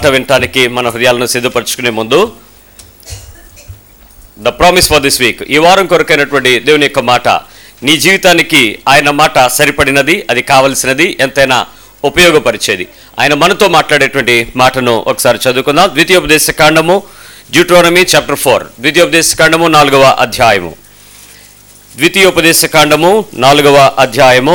వినటానికి మన హృదయాలను సిద్ధపరచుకునే ముందు the promise for this week ఈ వారం కొరకైనటువంటి దేవుని యొక్క మాట నీ జీవితానికి ఆయన మాట సరిపడినది అది కావలసినది ఎంతైనా ఉపయోగపరిచేది ఆయన మనతో మాట్లాడేటువంటి మాటను ఒకసారి చదువుకుందాం ద్వితీయోపదేశ కాండము డ్యూట్రోనమీ చాప్టర్ ఫోర్ ద్వితీయోపదేశ కాండము నాలుగవ అధ్యాయము ద్వితీయోపదేశ కాండము నాలుగవ అధ్యాయము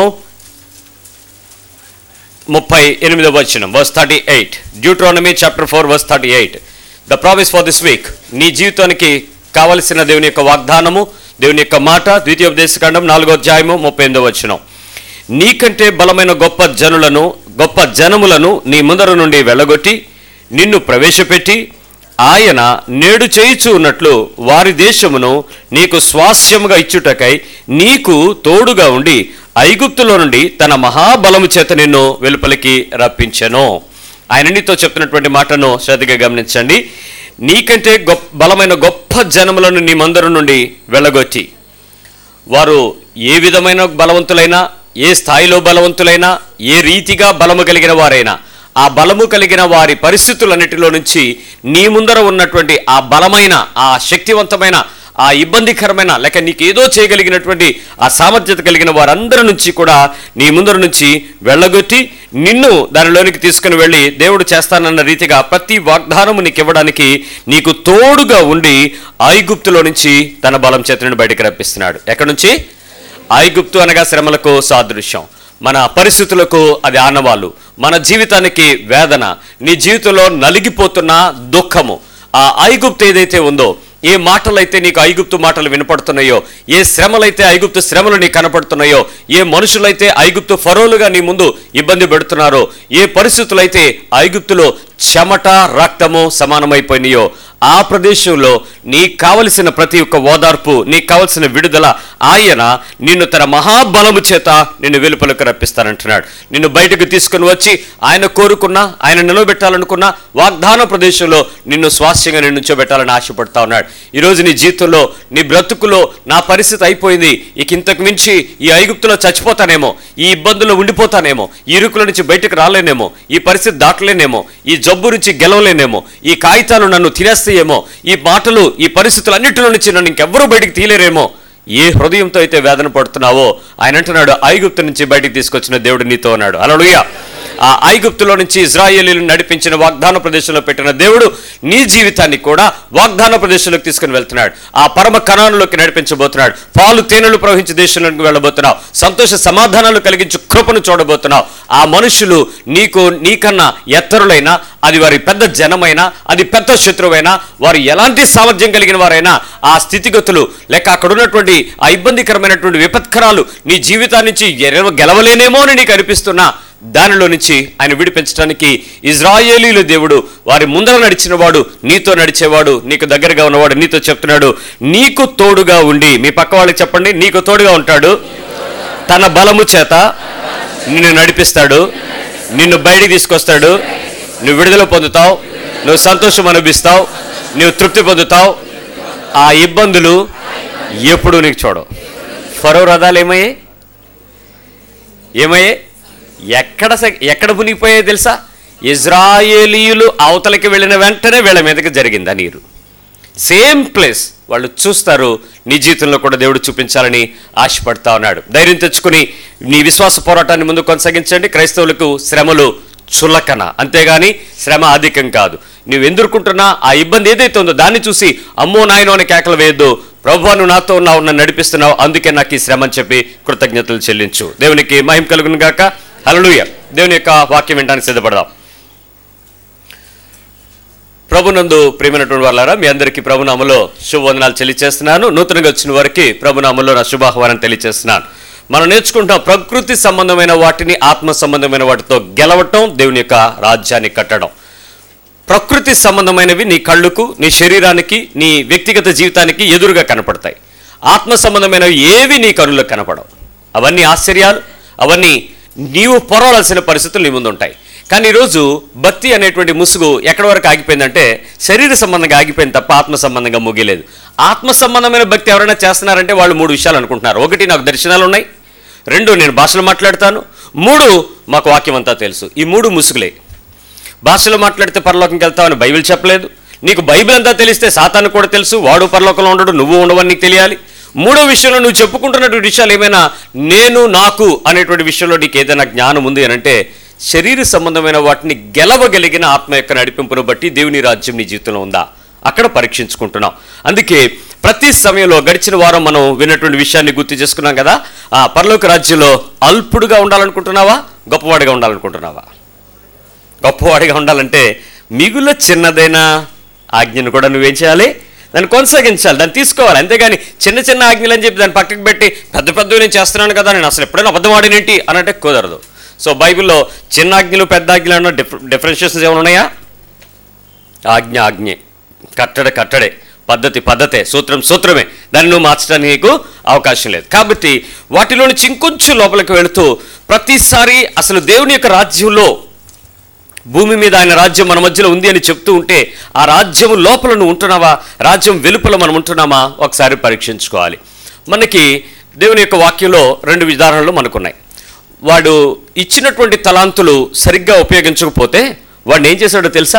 ముప్పై ఎనిమిదవ వచనం verse thirty eight Deuteronomy chapter four verse thirty eight the promise for this week నీ జీవితానికి కావలసిన దేవుని యొక్క వాగ్దానము దేవుని యొక్క మాట ద్వితీయోపదేశకాండం నాలుగో అధ్యాయము ముప్పై ఎనిమిదవ వచనం నీకంటే బలమైన గొప్ప జనులను గొప్ప జనములను నీ ముందర నుండి వెళ్ళగొట్టి నిన్ను ప్రవేశపెట్టి ఆయన నేడు చేయిచు ఉన్నట్లు వారి దేశమును నీకు స్వాస్యముగా ఇచ్చుటకై నీకు తోడుగా ఉండి ఐగుప్తులో నుండి తన మహాబలము చేత నిన్ను వెలుపలికి రప్పించెను ఆయన నీతో చెప్తున్నటువంటి మాటను శ్రద్ధగా గమనించండి నీకంటే గొప్ప బలమైన గొప్ప జనములను నీ మందరం నుండి వెళ్ళగొట్టి వారు ఏ విధమైన బలవంతులైనా ఏ స్థాయిలో బలవంతులైనా ఏ రీతిగా బలము కలిగిన వారైనా ఆ బలము కలిగిన వారి పరిస్థితులన్నిటిలో నుంచి నీ ముందర ఉన్నటువంటి ఆ బలమైన ఆ శక్తివంతమైన ఆ ఇబ్బందికరమైన లేక నీకేదో చేయగలిగినటువంటి ఆ సామర్థ్యత కలిగిన వారందరి నుంచి కూడా నీ ముందర నుంచి వెళ్ళగొట్టి నిన్ను దానిలోనికి తీసుకుని వెళ్ళి దేవుడు చేస్తానన్న రీతిగా ప్రతి వాగ్దానము నీకు ఇవ్వడానికి నీకు తోడుగా ఉండి ఐగుప్తులో నుంచి తన బలం చేతులను బయటికి రప్పిస్తున్నాడు ఎక్కడి నుంచి ఐగుప్తు అనగా శ్రమలకు సాదృశ్యం మన పరిస్థితులకు అది ఆనవాళ్ళు మన జీవితానికి వేదన నీ జీవితంలో నలిగిపోతున్న దుఃఖము ఆ ఐగుప్తు ఏదైతే ఉందో ఏ మాటలైతే నీకు ఐగుప్తు మాటలు వినపడుతున్నాయో ఏ శ్రమలైతే ఐగుప్తు శ్రమలు నీకు కనపడుతున్నాయో ఏ మనుషులైతే ఐగుప్తు ఫరోలుగా నీ ముందు ఇబ్బంది పెడుతున్నారో ఏ పరిస్థితులైతే ఐగుప్తులో చెమట రక్తము సమానమైపోయినాయో ఆ ప్రదేశంలో నీకు కావలసిన ప్రతి ఒక్క ఓదార్పు నీకు కావలసిన విడుదల ఆయన నిన్ను తన మహాబలము చేత నిన్ను వెలుపలకు రప్పిస్తానంటున్నాడు నిన్ను బయటకు తీసుకుని వచ్చి ఆయన కోరుకున్న ఆయన నిలబెట్టాలనుకున్న వాగ్దాన ప్రదేశంలో నిన్ను స్వాస్థ్యంగా నిన్ను నుంచోబెట్టాలని ఆశపడతా ఉన్నాడు ఈరోజు నీ జీవితంలో నీ బ్రతుకులో నా పరిస్థితి అయిపోయింది ఇక ఇంతకు మించి ఈ ఐగుప్తులో చచ్చిపోతానేమో ఈ ఇబ్బందుల్లో ఉండిపోతానేమో ఈ ఇరుకుల నుంచి బయటకు రాలేనేమో ఈ పరిస్థితి దాటలేనేమో ఈ జబ్బు నుంచి గెలవలేనేమో ఈ కాగితాలు నన్ను తినేస్తాయేమో ఈ మాటలు ఈ పరిస్థితులన్నిటిలో నుంచి నన్ను ఇంకెవ్వరూ బయటికి తీయలేరేమో ఏ హృదయంతో అయితే వేదన పడుతున్నావో ఆయన అంటున్నాడు ఐగుప్తు నుంచి బయటికి తీసుకొచ్చిన దేవుడు నీతో అన్నాడు అలలుయ ఆ ఐగుప్తులో నుంచి ఇజ్రాయేలీలు నడిపించిన వాగ్దాన ప్రదేశంలో పెట్టిన దేవుడు నీ జీవితాన్ని కూడా వాగ్దాన ప్రదేశంలోకి తీసుకుని వెళ్తున్నాడు ఆ పరమ కణానులోకి నడిపించబోతున్నాడు పాలు తేనెలు ప్రవహించే దేశంలోకి వెళ్ళబోతున్నావు సంతోష సమాధానాలు కలిగించు కృపను చూడబోతున్నావు ఆ మనుషులు నీకు నీకన్నా ఎత్తరులైనా అది వారి పెద్ద జనమైనా అది పెద్ద శత్రువైనా వారు ఎలాంటి సామర్థ్యం కలిగిన వారైనా ఆ స్థితిగతులు లేక అక్కడ ఉన్నటువంటి ఆ ఇబ్బందికరమైనటువంటి విపత్కరాలు నీ జీవితాన్ని నుంచి ఎర- గెలవలేనేమో అని నీకు అనిపిస్తున్నా దానిలో నుంచి ఆయన విడిపించడానికి ఇజ్రాయేలీల దేవుడు వారి ముందర నడిచిన వాడు నీతో నడిచేవాడు నీకు దగ్గరగా ఉన్నవాడు నీతో చెప్తున్నాడు నీకు తోడుగా ఉండి మీ పక్క వాళ్ళకి చెప్పండి నీకు తోడుగా ఉంటాడు తన బలము చేత నిన్ను నడిపిస్తాడు నిన్ను బయటికి తీసుకొస్తాడు నువ్వు విడుదల పొందుతావు నువ్వు సంతోషం అనుభవిస్తావు నువ్వు తృప్తి పొందుతావు ఆ ఇబ్బందులు ఎప్పుడు నీకు చూడవు ఫరో రథాలు ఏమయ్యాయి ఏమయ్యాయి ఎక్కడ స- ఎక్కడ మునిగిపోయాయి తెలుసా ఇజ్రాయేలీయులు అవతలకి వెళ్ళిన వెంటనే వీళ్ళ మీదకి జరిగింది ఆ నీరు సేమ్ ప్లేస్ వాళ్ళు చూస్తారు నీ జీవితంలో కూడా దేవుడు చూపించాలని ఆశపడతా ఉన్నాడు ధైర్యం తెచ్చుకుని నీ విశ్వాస పోరాటాన్ని ముందు కొనసాగించండి క్రైస్తవులకు శ్రమలు చులకన అంతేగాని శ్రమ అధికం కాదు నువ్వు ఎదుర్కొంటున్నా ఆ ఇబ్బంది ఏదైతే ఉందో దాన్ని చూసి అమ్మో నాయనో అని కేకలు వేయద్దు ప్రభు నువ్వు నాతో ఉన్నావు నన్ను నడిపిస్తున్నావు అందుకే నాకు ఈ శ్రమ అని చెప్పి కృతజ్ఞతలు చెల్లించు దేవునికి మహిమ కలుగును గాక హల్లెలూయా దేవుని యొక్క వాక్యం వినడానికి సిద్ధపడదాం ప్రభునందు ప్రేమైనటువంటి వాళ్ళారా మీ అందరికీ ప్రభునామలో శుభవందనాలు తెలియజేస్తున్నాను నూతనంగా వచ్చిన వారికి ప్రభునామలో నా శుభాహ్వానం తెలియజేస్తున్నాను మనం నేర్చుకుంటాం ప్రకృతి సంబంధమైన వాటిని ఆత్మ సంబంధమైన వాటితో గెలవటం దేవుని యొక్క రాజ్యాన్ని కట్టడం ప్రకృతి సంబంధమైనవి నీ కళ్ళుకు నీ శరీరానికి నీ వ్యక్తిగత జీవితానికి ఎదురుగా కనపడతాయి ఆత్మ సంబంధమైనవి ఏవి నీ కనులకు కనపడవు అవన్నీ ఆశ్చర్యాలు అవన్నీ నీవు పొరవలసిన పరిస్థితులు నీ ముందు ఉంటాయి కానీ ఈరోజు భక్తి అనేటువంటి ముసుగు ఎక్కడి వరకు ఆగిపోయిందంటే శరీర సంబంధంగా ఆగిపోయింది తప్ప ఆత్మ సంబంధంగా ముగిలేదు ఆత్మ సంబంధమైన భక్తి ఎవరైనా చేస్తున్నారంటే వాళ్ళు మూడు విషయాలు అనుకుంటున్నారు ఒకటి నాకు దర్శనాలు ఉన్నాయి రెండు నేను భాషలు మాట్లాడతాను మూడు మాకు వాక్యం అంతా తెలుసు ఈ మూడు ముసుగులే భాషలో మాట్లాడితే పరలోకంకి వెళ్తావని బైబిల్ చెప్పలేదు నీకు బైబిల్ అంతా తెలిస్తే సాతాను కూడా తెలుసు వాడు పరలోకంలో ఉండడు నువ్వు ఉండవని నీకు తెలియాలి మూడో విషయంలో నువ్వు చెప్పుకుంటున్నటువంటి విషయాలు ఏమైనా నేను నాకు అనేటువంటి విషయంలో నీకు ఏదైనా జ్ఞానం ఉంది అని అంటే శరీర సంబంధమైన వాటిని గెలవగలిగిన ఆత్మ యొక్క నడిపింపును బట్టి దేవుని రాజ్యం నీ జీవితంలో ఉందా అక్కడ పరీక్షించుకుంటున్నాం అందుకే ప్రతి సమయంలో గడిచిన వారం మనం విన్నటువంటి విషయాన్ని గుర్తు చేసుకున్నాం కదా ఆ పరలోక రాజ్యంలో అల్పుడుగా ఉండాలనుకుంటున్నావా గొప్పవాడిగా ఉండాలనుకుంటున్నావా గొప్పవాడిగా ఉండాలంటే మిగుల చిన్నదైన ఆజ్ఞను కూడా నువ్వేం చేయాలి దాన్ని కొనసాగించాలి దాన్ని తీసుకోవాలి అంతేగాని చిన్న చిన్న ఆజ్ఞలు అని చెప్పి దాన్ని పక్కకు పెట్టి పెద్ద పెద్ద నేను చేస్తున్నాను కదా నేను అసలు ఎప్పుడైనా అబద్ధం ఆడినేంటి అని అంటే కుదరదు సో బైబిల్లో చిన్న ఆజ్ఞలు పెద్ద ఆజ్ఞలు అన్న డిఫ డిఫరెన్షియేషన్స్ ఏమైనా ఉన్నాయా ఆజ్ఞ ఆజ్ఞే కట్టడ కట్టడే పద్ధతి పద్ధతే సూత్రం సూత్రమే దాన్ని నువ్వు మార్చడానికి నీకు అవకాశం లేదు కాబట్టి వాటిలో నుంచి ఇంకొంచెం లోపలికి వెళుతూ ప్రతిసారి అసలు దేవుని యొక్క రాజ్యంలో భూమి మీద ఆయన రాజ్యం మన మధ్యలో ఉంది అని చెప్తూ ఉంటే ఆ రాజ్యం లోపల నువ్వు ఉంటున్నావా రాజ్యం వెలుపల మనం ఉంటున్నామా ఒకసారి పరీక్షించుకోవాలి మనకి దేవుని యొక్క వాక్యంలో రెండు విధానాలు మనకున్నాయి వాడు ఇచ్చినటువంటి తలాంతులు సరిగ్గా ఉపయోగించకపోతే వాడిని ఏం చేశాడో తెలుసా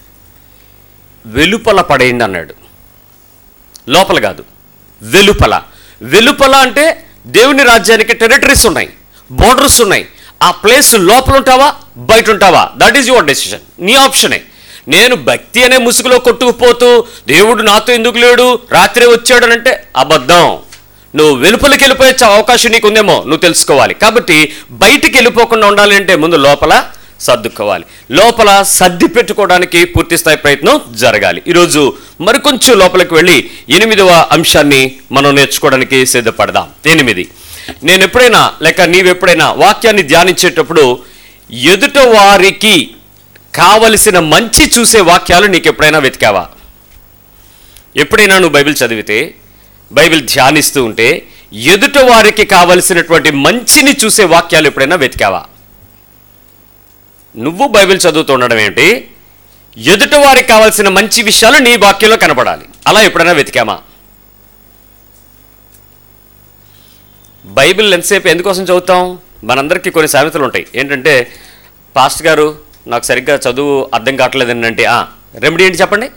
వెలుపల పడేయండి అన్నాడు లోపల కాదు వెలుపల వెలుపల అంటే దేవుని రాజ్యానికి టెరిటరీస్ ఉన్నాయి బోర్డర్స్ ఉన్నాయి ఆ ప్లేస్ లోపల ఉంటావా బయట ఉంటావా దట్ ఈజ్ యువర్ డెసిషన్ నీ ఆప్షనే నేను భక్తి అనే ముసుగులో కొట్టుకుపోతూ దేవుడు నాతో ఎందుకు లేడు రాత్రే వచ్చాడు అని అంటే అబద్ధం నువ్వు వెలుపలికి వెళ్ళిపోయే చ- అవకాశం నీకు ఉందేమో నువ్వు తెలుసుకోవాలి కాబట్టి బయటికి వెళ్ళిపోకుండా ఉండాలి అంటే ముందు లోపల సర్దుకోవాలి లోపల సర్ది పెట్టుకోవడానికి పూర్తి స్థాయి ప్రయత్నం జరగాలి ఈరోజు మరికొంచెం లోపలికి వెళ్ళి ఎనిమిదవ అంశాన్ని మనం నేర్చుకోవడానికి సిద్ధపడదాం ఎనిమిది నేను ఎప్పుడైనా లేక నీవెప్పుడైనా వాక్యాన్ని ధ్యానించేటప్పుడు ఎదుట వారికి కావలసిన మంచి చూసే వాక్యాలు నీకు ఎప్పుడైనా వెతికావా ఎప్పుడైనా నువ్వు బైబిల్ చదివితే బైబిల్ ధ్యానిస్తూ ఉంటే ఎదుట వారికి కావలసినటువంటి మంచిని చూసే వాక్యాలు ఎప్పుడైనా వెతికావా నువ్వు బైబిల్ చదువుతూ ఉండడం ఏంటి ఎదుట వారికి కావాల్సిన మంచి విషయాలు నీ వాక్యంలో కనపడాలి అలా ఎప్పుడైనా వెతికామా బైబిల్ ఎంతసేపు ఎందుకోసం చదువుతాం మనందరికీ కొన్ని సామెతలు ఉంటాయి ఏంటంటే పాస్ట్ గారు నాకు సరిగ్గా చదువు అర్థం కావట్లేదు ఏంటంటే రెమెడీ ఏంటి చెప్పండి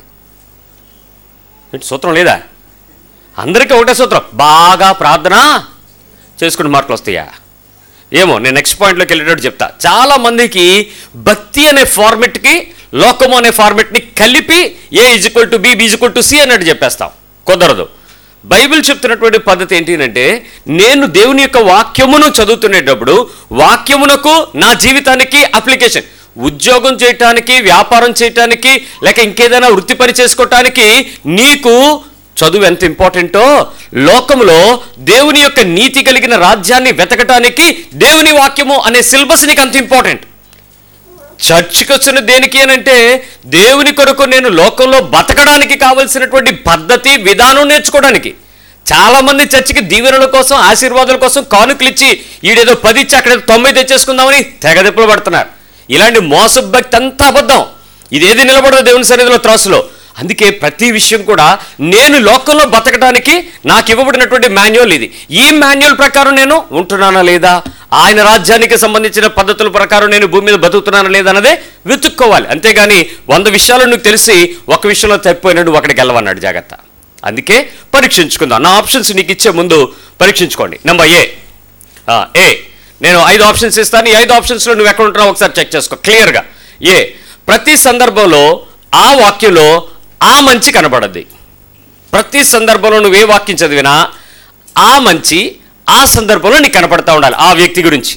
ఏంటి సూత్రం లేదా అందరికీ ఒకటే సూత్రం బాగా ప్రార్థన చేసుకుని మార్కులు వస్తాయా ఏమో నేను నెక్స్ట్ పాయింట్లోకి వెళ్ళేటట్టు చెప్తా చాలా మందికి భక్తి అనే ఫార్మెట్కి లోకము అనే ఫార్మెట్ని కలిపి A equal to B equal to C అన్నట్టు చెప్పేస్తాం కుదరదు బైబిల్ చెప్తున్నటువంటి పద్ధతి ఏంటి అంటే నేను దేవుని యొక్క వాక్యమును చదువుతునేటప్పుడు వాక్యమునకు నా జీవితానికి అప్లికేషన్ ఉద్యోగం చేయటానికి వ్యాపారం చేయటానికి లేక ఇంకేదైనా వృత్తి పని చేసుకోవటానికి నీకు చదువు ఎంత ఇంపార్టెంటో లోకంలో దేవుని యొక్క నీతి కలిగిన రాజ్యాన్ని వెతకటానికి దేవుని వాక్యము అనే సిలబస్ నీకు అంత ఇంపార్టెంట్ చర్చికి వచ్చిన దేనికి అనంటే దేవుని కొరకు నేను లోకంలో బతకడానికి కావలసినటువంటి పద్ధతి విధానం నేర్చుకోవడానికి చాలా మంది చర్చికి దీవెనల కోసం ఆశీర్వాదాల కోసం కానుకలు ఇచ్చి ఈడేదో పది ఇచ్చి అక్కడ తొంభై తెచ్చేసుకుందామని తెగదెప్పులు పడుతున్నారు ఇలాంటి మోస భక్తి అంతా అబద్ధం ఇదేది నిలబడదు దేవుని సన్నిధిలో త్రాసులో అందుకే ప్రతి విషయం కూడా నేను లోకంలో బతకడానికి నాకు ఇవ్వబడినటువంటి మాన్యువల్ ఇది ఈ మాన్యువల్ ప్రకారం నేను ఉంటున్నానా లేదా ఆయన రాజ్యానికి సంబంధించిన పద్ధతుల ప్రకారం నేను భూమి మీద బతుకుతున్నానా లేదా అన్నదే వెతుక్కోవాలి అంతేగాని వంద విషయాలు నీకు తెలిసి ఒక విషయంలో తప్పిపోయినాడు ఒకడికి వెళ్ళవన్నాడు జాగ్రత్త అందుకే పరీక్షించుకుందాం నా ఆప్షన్స్ నీకు ఇచ్చే ముందు పరీక్షించుకోండి నెంబర్ ఏ ఆ, ఏ నేను ఐదు ఆప్షన్స్ ఇస్తాను ఈ ఐదు ఆప్షన్స్లో నువ్వు ఎక్కడ ఉంటున్నావు ఒకసారి చెక్ చేసుకో క్లియర్గా ఏ ప్రతి సందర్భంలో ఆ వాక్యంలో ఆ మంచి కనబడద్ది ప్రతి సందర్భంలో నువ్వు ఏ వాక్యం చదివినా ఆ మంచి ఆ సందర్భంలో నీకు కనపడతా ఉండాలి ఆ వ్యక్తి గురించి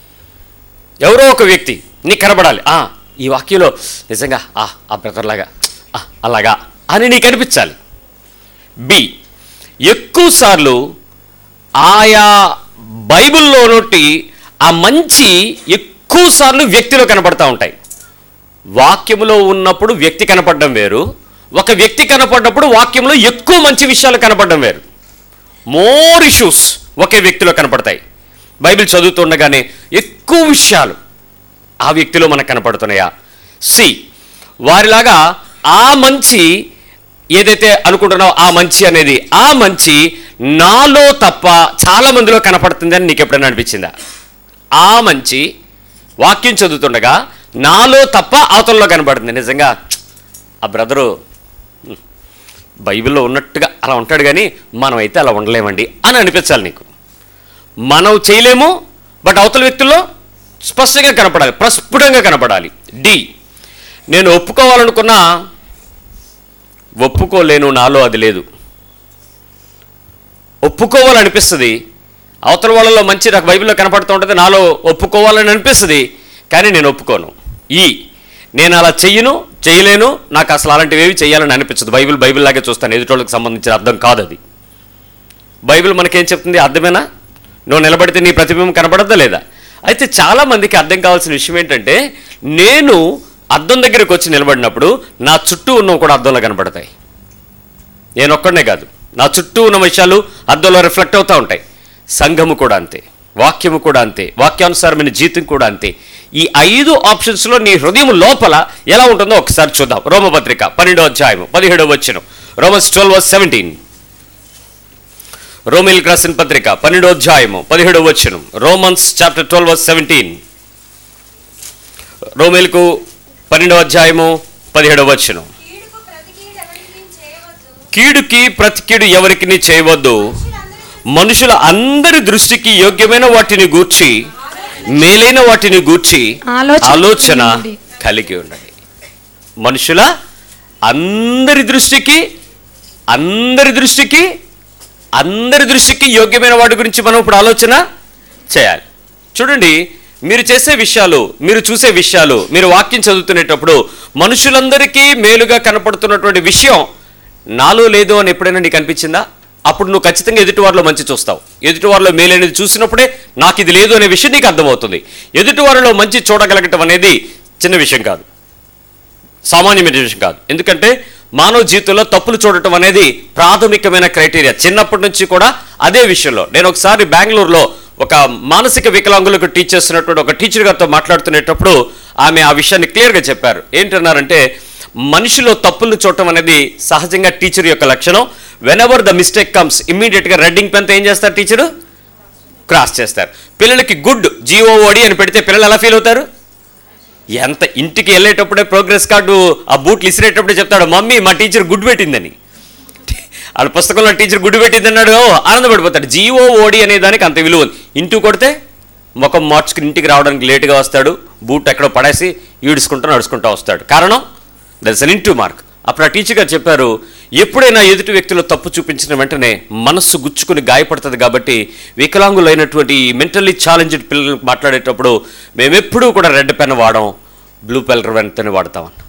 ఎవరో ఒక వ్యక్తి నీకు కనబడాలి ఆ ఈ వాక్యంలో నిజంగా ఆ ఆ బ్రదర్లాగా ఆ, అలాగా అని నీకు అనిపించాలి బి ఎక్కువసార్లు ఆయా బైబిల్లో నుండి ఆ మంచి ఎక్కువసార్లు వ్యక్తిలో కనపడతా ఉంటాయి వాక్యములో ఉన్నప్పుడు వ్యక్తి కనపడడం వేరు ఒక వ్యక్తి కనపడ్డప్పుడు వాక్యంలో ఎక్కువ మంచి విషయాలు కనపడడం వేరు మోర్ ఇష్యూస్ ఒకే వ్యక్తిలో కనపడతాయి బైబిల్ చదువుతుండగానే ఎక్కువ విషయాలు ఆ వ్యక్తిలో మనకు కనపడుతున్నాయా సి వారిలాగా ఆ మంచి ఏదైతే అనుకుంటున్నావో ఆ మంచి అనేది ఆ మంచి నాలో తప్ప చాలా మందిలో కనపడుతుందని నీకు ఎప్పుడైనా అనిపించిందా ఆ మంచి వాక్యం చదువుతుండగా నాలో తప్ప అవతలలో కనబడుతుంది నిజంగా ఆ బ్రదరు హ్మ్, బైబిల్లో ఉన్నట్టుగా అలా ఉంటాడు కానీ మనం అయితే అలా ఉండలేమండి అని అనిపించాలి నీకు మనం చేయలేము బట్ అవతల వ్యక్తుల్లో స్పష్టంగా కనపడాలి ప్రస్ఫుటంగా కనపడాలి డి నేను ఒప్పుకోవాలనుకున్నా ఒప్పుకోలేను నాలో అది లేదు ఒప్పుకోవాలనిపిస్తుంది అవతల వాళ్ళలో మంచి నాకు బైబిల్లో కనపడుతూ ఉంటుంది నాలో ఒప్పుకోవాలని అనిపిస్తుంది కానీ నేను ఒప్పుకోను ఈ నేను అలా చెయ్యను చేయలేను నాకు అసలు అలాంటివి ఏవి చేయాలని అనిపించదు బైబిల్ బైబిల్ లాగే చూస్తాను ఎదుటోళ్ళకి సంబంధించిన అర్థం కాదు అది బైబిల్ మనకేం చెప్తుంది అర్థమేనా నువ్వు నిలబడితే నీ ప్రతిబింబం కనపడద్దా లేదా అయితే చాలా మందికి అర్థం కావాల్సిన విషయం ఏంటంటే నేను అద్దం దగ్గరికి వచ్చి నిలబడినప్పుడు నా చుట్టూ ఉన్నవి కూడా అద్దంలో కనపడతాయి నేను ఒక్కడనే కాదు నా చుట్టూ ఉన్న విషయాలు అద్దంలో రిఫ్లెక్ట్ అవుతూ ఉంటాయి సంఘము కూడా అంతే వాక్యము కూడా అంతే వాక్యానుసారమైన జీవితం కూడా అంతే ఈ ఐదు ఆప్షన్స్లో నీ హృదయం లోపల ఎలా ఉంటుందో ఒకసారి చూద్దాం రోమపత్రిక పన్నెండో అధ్యాయము పదిహేడో వచ్చిన రోమన్స్ ట్వెల్వ్ సెవెంటీన్ రోమిల్ రాసిన పత్రిక పన్నెండో అధ్యాయము పదిహేడో వచ్చును రోమన్స్ చాప్టర్ ట్వెల్వ్ సెవెంటీన్ రోమిల్కు పన్నెండో అధ్యాయము పదిహేడో వచ్చును కీడుకు ప్రతి కీడు ఎవరికి చేయవద్దు కీడుకి ప్రతి కీడు ఎవరికి చేయవద్దు మనుషులందరూ మనుషుల అందరి దృష్టికి యోగ్యమైన వాటిని గూర్చి మేలైన వాటిని గూర్చి ఆలోచన ఆలోచన ఉండండి. కలిగి ఉండండి మనుషుల అందరి దృష్టికి అందరి దృష్టికి అందరి దృష్టికి యోగ్యమైన వాటి గురించి మనం ఇప్పుడు ఆలోచన చేయాలి చూడండి మీరు చేసే విషయాలు మీరు చూసే విషయాలు మీరు వాక్యం చదువుతునేటప్పుడు మనుషులందరికీ మేలుగా కనపడుతున్నటువంటి విషయం నాలో లేదు అని ఎప్పుడైనా నీకు అనిపించిందా అప్పుడు నువ్వు ఖచ్చితంగా ఎదుటి వారిలో మంచి చూస్తావు ఎదుటి వారిలో మేలనేది చూసినప్పుడే నాకు ఇది లేదు అనే విషయం నీకు అర్థమవుతుంది ఎదుటి వారిలో మంచి చూడగలగటం అనేది చిన్న విషయం కాదు సామాన్యమైన విషయం కాదు ఎందుకంటే మానవ జీవితంలో తప్పులు చూడటం అనేది ప్రాథమికమైన క్రైటీరియా చిన్నప్పటి నుంచి కూడా అదే విషయంలో నేను ఒకసారి బెంగళూరులో ఒక మానసిక వికలాంగులకు టీచ్ చేస్తున్నటువంటి ఒక టీచర్ గారితో మాట్లాడుతునేటప్పుడు ఆమె ఆ విషయాన్ని క్లియర్గా చెప్పారు ఏంటన్నారంటే మనిషిలో తప్పులు చూడటం అనేది సహజంగా టీచర్ యొక్క లక్షణం whenever the mistake comes ఇమ్మీడియట్గా రెడ్డింగ్ పెన్తో ఏం చేస్తారు టీచరు క్రాస్ చేస్తారు పిల్లలకి గుడ్ జీఓఓడి అని పెడితే పిల్లలు ఎలా ఫీల్ అవుతారు ఎంత ఇంటికి వెళ్ళేటప్పుడే ప్రోగ్రెస్ కార్డు ఆ బూట్లు ఇసిరేటప్పుడే చెప్తాడు మమ్మీ మా టీచర్ గుడ్ పెట్టిందని వాళ్ళ పుస్తకంలో టీచర్ గుడ్ పెట్టింది అన్నాడు ఓ, ఆనందపడిపోతాడు జీఓ ఓడి అనే దానికి అంత విలువ ఉంది ఇంటికి కొడితే ముఖం మార్చుకుని ఇంటికి రావడానికి లేటుగా వస్తాడు బూట్ ఎక్కడో పడేసి ఈడుచుకుంటూ నడుచుకుంటూ వస్తాడు కారణం దట్స్ అన్ ఇంటూ మార్క్ అప్పుడు ఆ టీచర్ గారు చెప్పారు ఎప్పుడైనా ఎదుటి వ్యక్తిలో తప్పు చూపించిన వెంటనే మనస్సు గుచ్చుకుని గాయపడుతుంది కాబట్టి వికలాంగులైనటువంటి మెంటల్లీ ఛాలెంజ్డ్ పిల్లలకు మాట్లాడేటప్పుడు మేము ఎప్పుడూ కూడా రెడ్ పెన్ వాడం బ్లూ కలర్ పెన్తోనే వాడతామని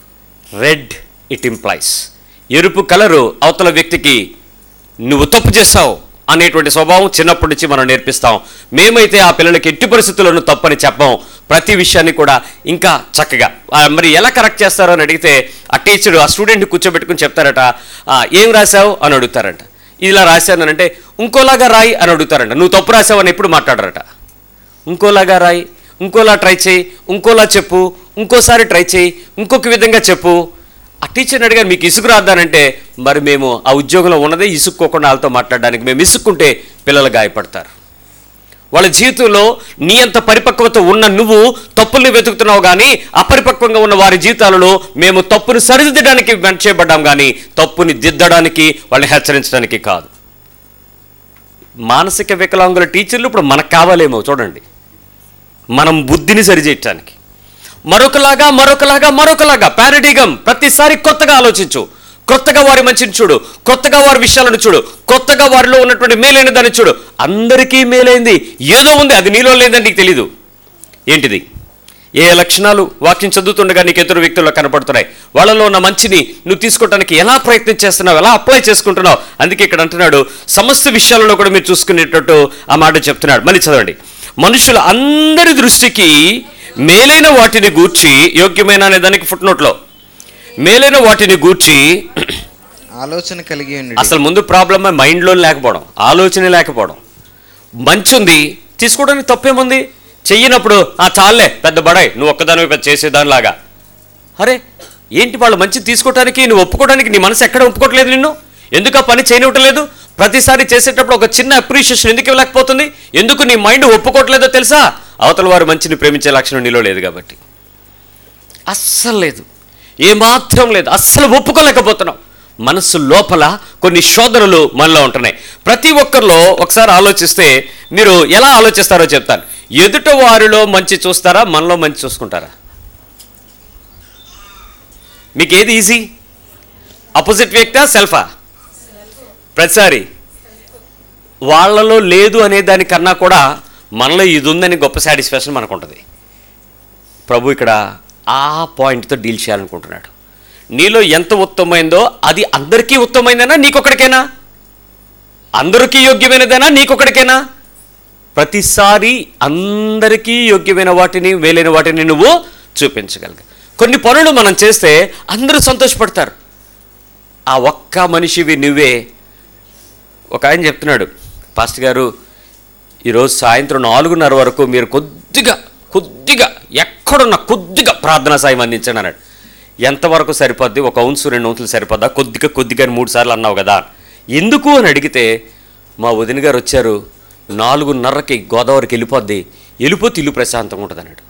రెడ్ ఇట్ ఇంప్లైస్ ఎరుపు కలరు అవతల వ్యక్తికి నువ్వు తప్పు చేస్తావు అనేటువంటి స్వభావం చిన్నప్పటి నుంచి మనం నేర్పిస్తాం మేమైతే ఆ పిల్లలకి ఎట్టి పరిస్థితుల్లోనూ తప్పని చెప్పం ప్రతి విషయాన్ని కూడా ఇంకా చక్కగా ఆ, మరి ఎలా కరెక్ట్ చేస్తారో అని అడిగితే ఆ టీచర్ ఆ స్టూడెంట్ని కూర్చోబెట్టుకుని చెప్తారట "ఆ, ఏం రాశావు అని అడుగుతారంట ఇలా రాశాను అంటే ఇంకోలాగా రాయి అని అడుగుతారంట నువ్వు తప్పు రాసావు అని ఎప్పుడు మాట్లాడరట ఇంకోలాగా రాయి ఇంకోలా ట్రై చేయి ఇంకోలా చెప్పు ఇంకోసారి ట్రై చేయి ఇంకొక విధంగా చెప్పు ఆ టీచర్ని అడిగారు మీకు ఇసుకు రాద్దానంటే మరి మేము ఆ ఉద్యోగంలో ఉన్నదే ఇసుక్కోకుండా వాళ్ళతో మాట్లాడడానికి మేము ఇసుక్కుంటే పిల్లలు గాయపడతారు వాళ్ళ జీవితంలో నీ అంత పరిపక్వత ఉన్న నువ్వు తప్పుల్ని వెతుకుతున్నావు కానీ అపరిపక్వంగా ఉన్న వారి జీవితాలలో మేము తప్పుని సరిదిద్దడానికి చేయబడ్డాం కానీ తప్పుని దిద్దడానికి వాళ్ళని హెచ్చరించడానికి కాదు మానసిక వికలాంగుల టీచర్లు ఇప్పుడు మనకు కావాలేమో చూడండి మనం బుద్ధిని సరిచేయటానికి మరొకలాగా మరొకలాగా మరొకలాగా పారడీగం ప్రతిసారి కొత్తగా ఆలోచించు కొత్తగా వారి మంచిని చూడు కొత్తగా వారి విషయాలను చూడు కొత్తగా వారిలో ఉన్నటువంటి మేలైన దాన్ని చూడు అందరికీ మేలైంది ఏదో ఉంది అది నీలో లేదని నీకు తెలీదు ఏంటిది ఏ లక్షణాలు వాక్యం చదువుతుండగా నీకు ఇతర వ్యక్తుల్లో కనపడుతున్నాయి వాళ్ళలో ఉన్న మంచిని నువ్వు తీసుకోవడానికి ఎలా ప్రయత్నం చేస్తున్నావు ఎలా అప్లై చేసుకుంటున్నావు అందుకే ఇక్కడ అంటున్నాడు సమస్త విషయాలలో కూడా మీరు చూసుకునేటట్టు ఆ మాట చెప్తున్నాడు మళ్ళీ చదవండి మనుషుల అందరి దృష్టికి మేలైన వాటిని గూర్చి యోగ్యమైన అనే దానికి ఫుట్నోట్లో మేలైన వాటిని గూర్చి ఆలోచన కలిగి ఉండి అసలు ముందు ప్రాబ్లమ్ మైండ్లో లేకపోవడం ఆలోచన లేకపోవడం మంచి ఉంది తీసుకోవడానికి తప్పేముంది చెయ్యినప్పుడు ఆ చాలే పెద్ద బడాయి నువ్వు ఒక్కదానివే పెద్ద చేసేదానిలాగా అరే ఏంటి వాళ్ళు మంచి తీసుకోవడానికి నువ్వు ఒప్పుకోవడానికి నీ మనసు ఎక్కడ ఒప్పుకోవట్లేదు నిన్ను ఎందుకు ఆ పని చేయనివ్వటం లేదు ప్రతిసారి చేసేటప్పుడు ఒక చిన్న అప్రిషియేషన్ ఎందుకు ఇవ్వలేకపోతుంది ఎందుకు నీ మైండ్ ఒప్పుకోవట్లేదో తెలుసా అవతల వారు మంచిని ప్రేమించే లక్షణం నీలో లేదు కాబట్టి అస్సలు లేదు ఏమాత్రం లేదు అస్సలు ఒప్పుకోలేకపోతున్నాం మనస్సు లోపల కొన్ని శోధనలు మనలో ఉంటున్నాయి ప్రతి ఒక్కరిలో ఒకసారి ఆలోచిస్తే మీరు ఎలా ఆలోచిస్తారో చెప్తాను ఎదుట వారిలో మంచి చూస్తారా మనలో మంచి చూసుకుంటారా మీకు ఏది ఈజీ అపోజిట్ వ్యక్తా సెల్ఫా ప్రతిసారి వాళ్ళలో లేదు అనే దానికన్నా కూడా మనలో ఇది ఉందని గొప్ప సాటిస్ఫాక్షన్ మనకు ఉంటుంది ప్రభు ఇక్కడ ఆ పాయింట్తో డీల్ చేయాలనుకుంటున్నాడు నీలో ఎంత ఉత్తమమైందో అది అందరికీ ఉత్తమమైందేనా నీకొక్కడికేనా అందరికీ యోగ్యమైనదేనా నీకొక్కడికేనా ప్రతిసారి అందరికీ యోగ్యమైన వాటిని వేలైన వాటిని నువ్వు చూపించగలగా కొన్ని పనులు మనం చేస్తే అందరూ సంతోషపడతారు ఆ ఒక్క మనిషివి నువ్వే ఒక ఆయన చెప్తున్నాడు పాస్టర్ గారు ఈరోజు సాయంత్రం నాలుగున్నర వరకు మీరు కొద్దిగా కొద్దిగా ఎక్కడున్న కొద్దిగా ప్రార్థనా సాయం అందించండి అన్నాడు ఎంతవరకు సరిపోద్ది ఒక ఉంచు రెండు ఉంచులు సరిపోద్దా కొద్దిగా కొద్దిగా అని మూడు సార్లు అన్నావు కదా ఎందుకు అని అడిగితే మా వదిన గారు వచ్చారు నాలుగున్నరకి గోదావరికి వెళ్ళిపోద్ది వెళ్ళిపోతే ఇల్లు ప్రశాంతంగా ఉంటుంది అన్నాడు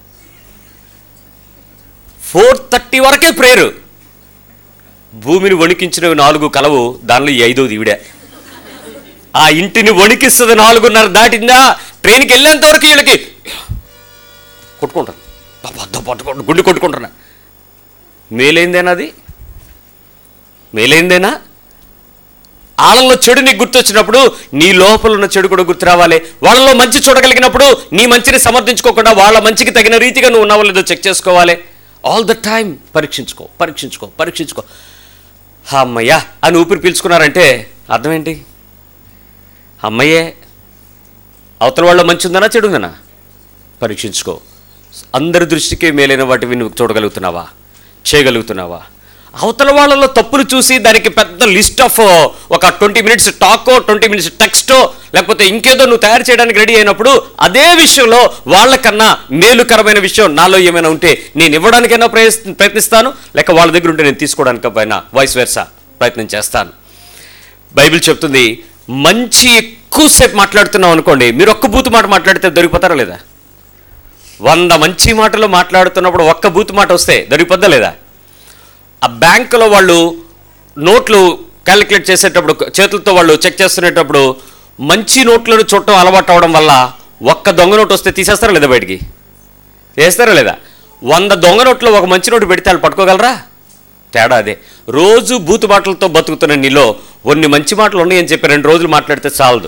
ఫోర్ థర్టీ వరకే ప్రేయరు భూమిని వణికించినవి నాలుగు కలవు దానిలో ఈ ఐదోది ఈవిడే ఆ ఇంటిని వణికిస్తుంది నాలుగున్నర దాటిందా ట్రైన్కి వెళ్ళేంత వరకు వీళ్ళకి కొట్టుకుంటారు దబ్బ పట్టుకుంటు గుండె కొట్టుకుంటున్నా మేలైందేనా అది మేలైందేనా వాళ్ళలో చెడు నీకు గుర్తొచ్చినప్పుడు నీ లోపల ఉన్న చెడు కూడా గుర్తు రావాలి వాళ్ళలో మంచి చూడగలిగినప్పుడు నీ మంచిని సమర్థించుకోకుండా వాళ్ళ మంచికి తగిన రీతిగా నువ్వు ఉన్నావో లేదో చెక్ చేసుకోవాలి ఆల్ ద టైం పరీక్షించుకో పరీక్షించుకో పరీక్షించుకో అమ్మయ్యా అని ఊపిరి పీల్చుకున్నారంటే అర్థం ఏంటి అమ్మయ్యే అవతల వాళ్ళ మంచి ఉందనా చెడు ఉందనా పరీక్షించుకో అందరి దృష్టికి మేలైన వాటివి నువ్వు చూడగలుగుతున్నావా చేయగలుగుతున్నావా అవతల వాళ్ళలో తప్పులు చూసి దానికి పెద్ద లిస్ట్ ఆఫ్ ఒక ట్వంటీ మినిట్స్ టాకో ట్వంటీ మినిట్స్ టెక్స్టో లేకపోతే ఇంకేదో నువ్వు తయారు చేయడానికి రెడీ అయినప్పుడు అదే విషయంలో వాళ్ళకన్నా మేలుకరమైన విషయం నాలో ఏమైనా ఉంటే నేను ఇవ్వడానికైనా ప్రయత్ని ప్రయత్నిస్తాను లేక వాళ్ళ దగ్గర ఉంటే నేను తీసుకోవడానికి పైన వాయిస్ వెర్సా ప్రయత్నం చేస్తాను బైబిల్ చెప్తుంది మంచి ఎక్కువసేపు మాట్లాడుతున్నాం అనుకోండి మీరు ఒక్క బూతు మాట మాట్లాడితే దొరికిపోతారా లేదా వంద మంచి మాటలు మాట్లాడుతున్నప్పుడు ఒక్క బూతు మాట వస్తే దొరికిపోద్దా లేదా ఆ బ్యాంకులో వాళ్ళు నోట్లు క్యాలిక్యులేట్ చేసేటప్పుడు చేతులతో వాళ్ళు చెక్ చేస్తునేటప్పుడు మంచి నోట్లను చూడటం అలవాటు అవడం వల్ల ఒక్క దొంగ నోటు వస్తే తీసేస్తారా లేదా బయటికి వేస్తారా లేదా వంద దొంగ నోట్లో ఒక మంచి నోటు పెడితే వాళ్ళు పట్టుకోగలరా తేడా అదే రోజు బూతు మాటలతో బతుకుతున్న నీలో కొన్ని మంచి మాటలు ఉన్నాయని చెప్పి రెండు రోజులు మాట్లాడితే చాలదు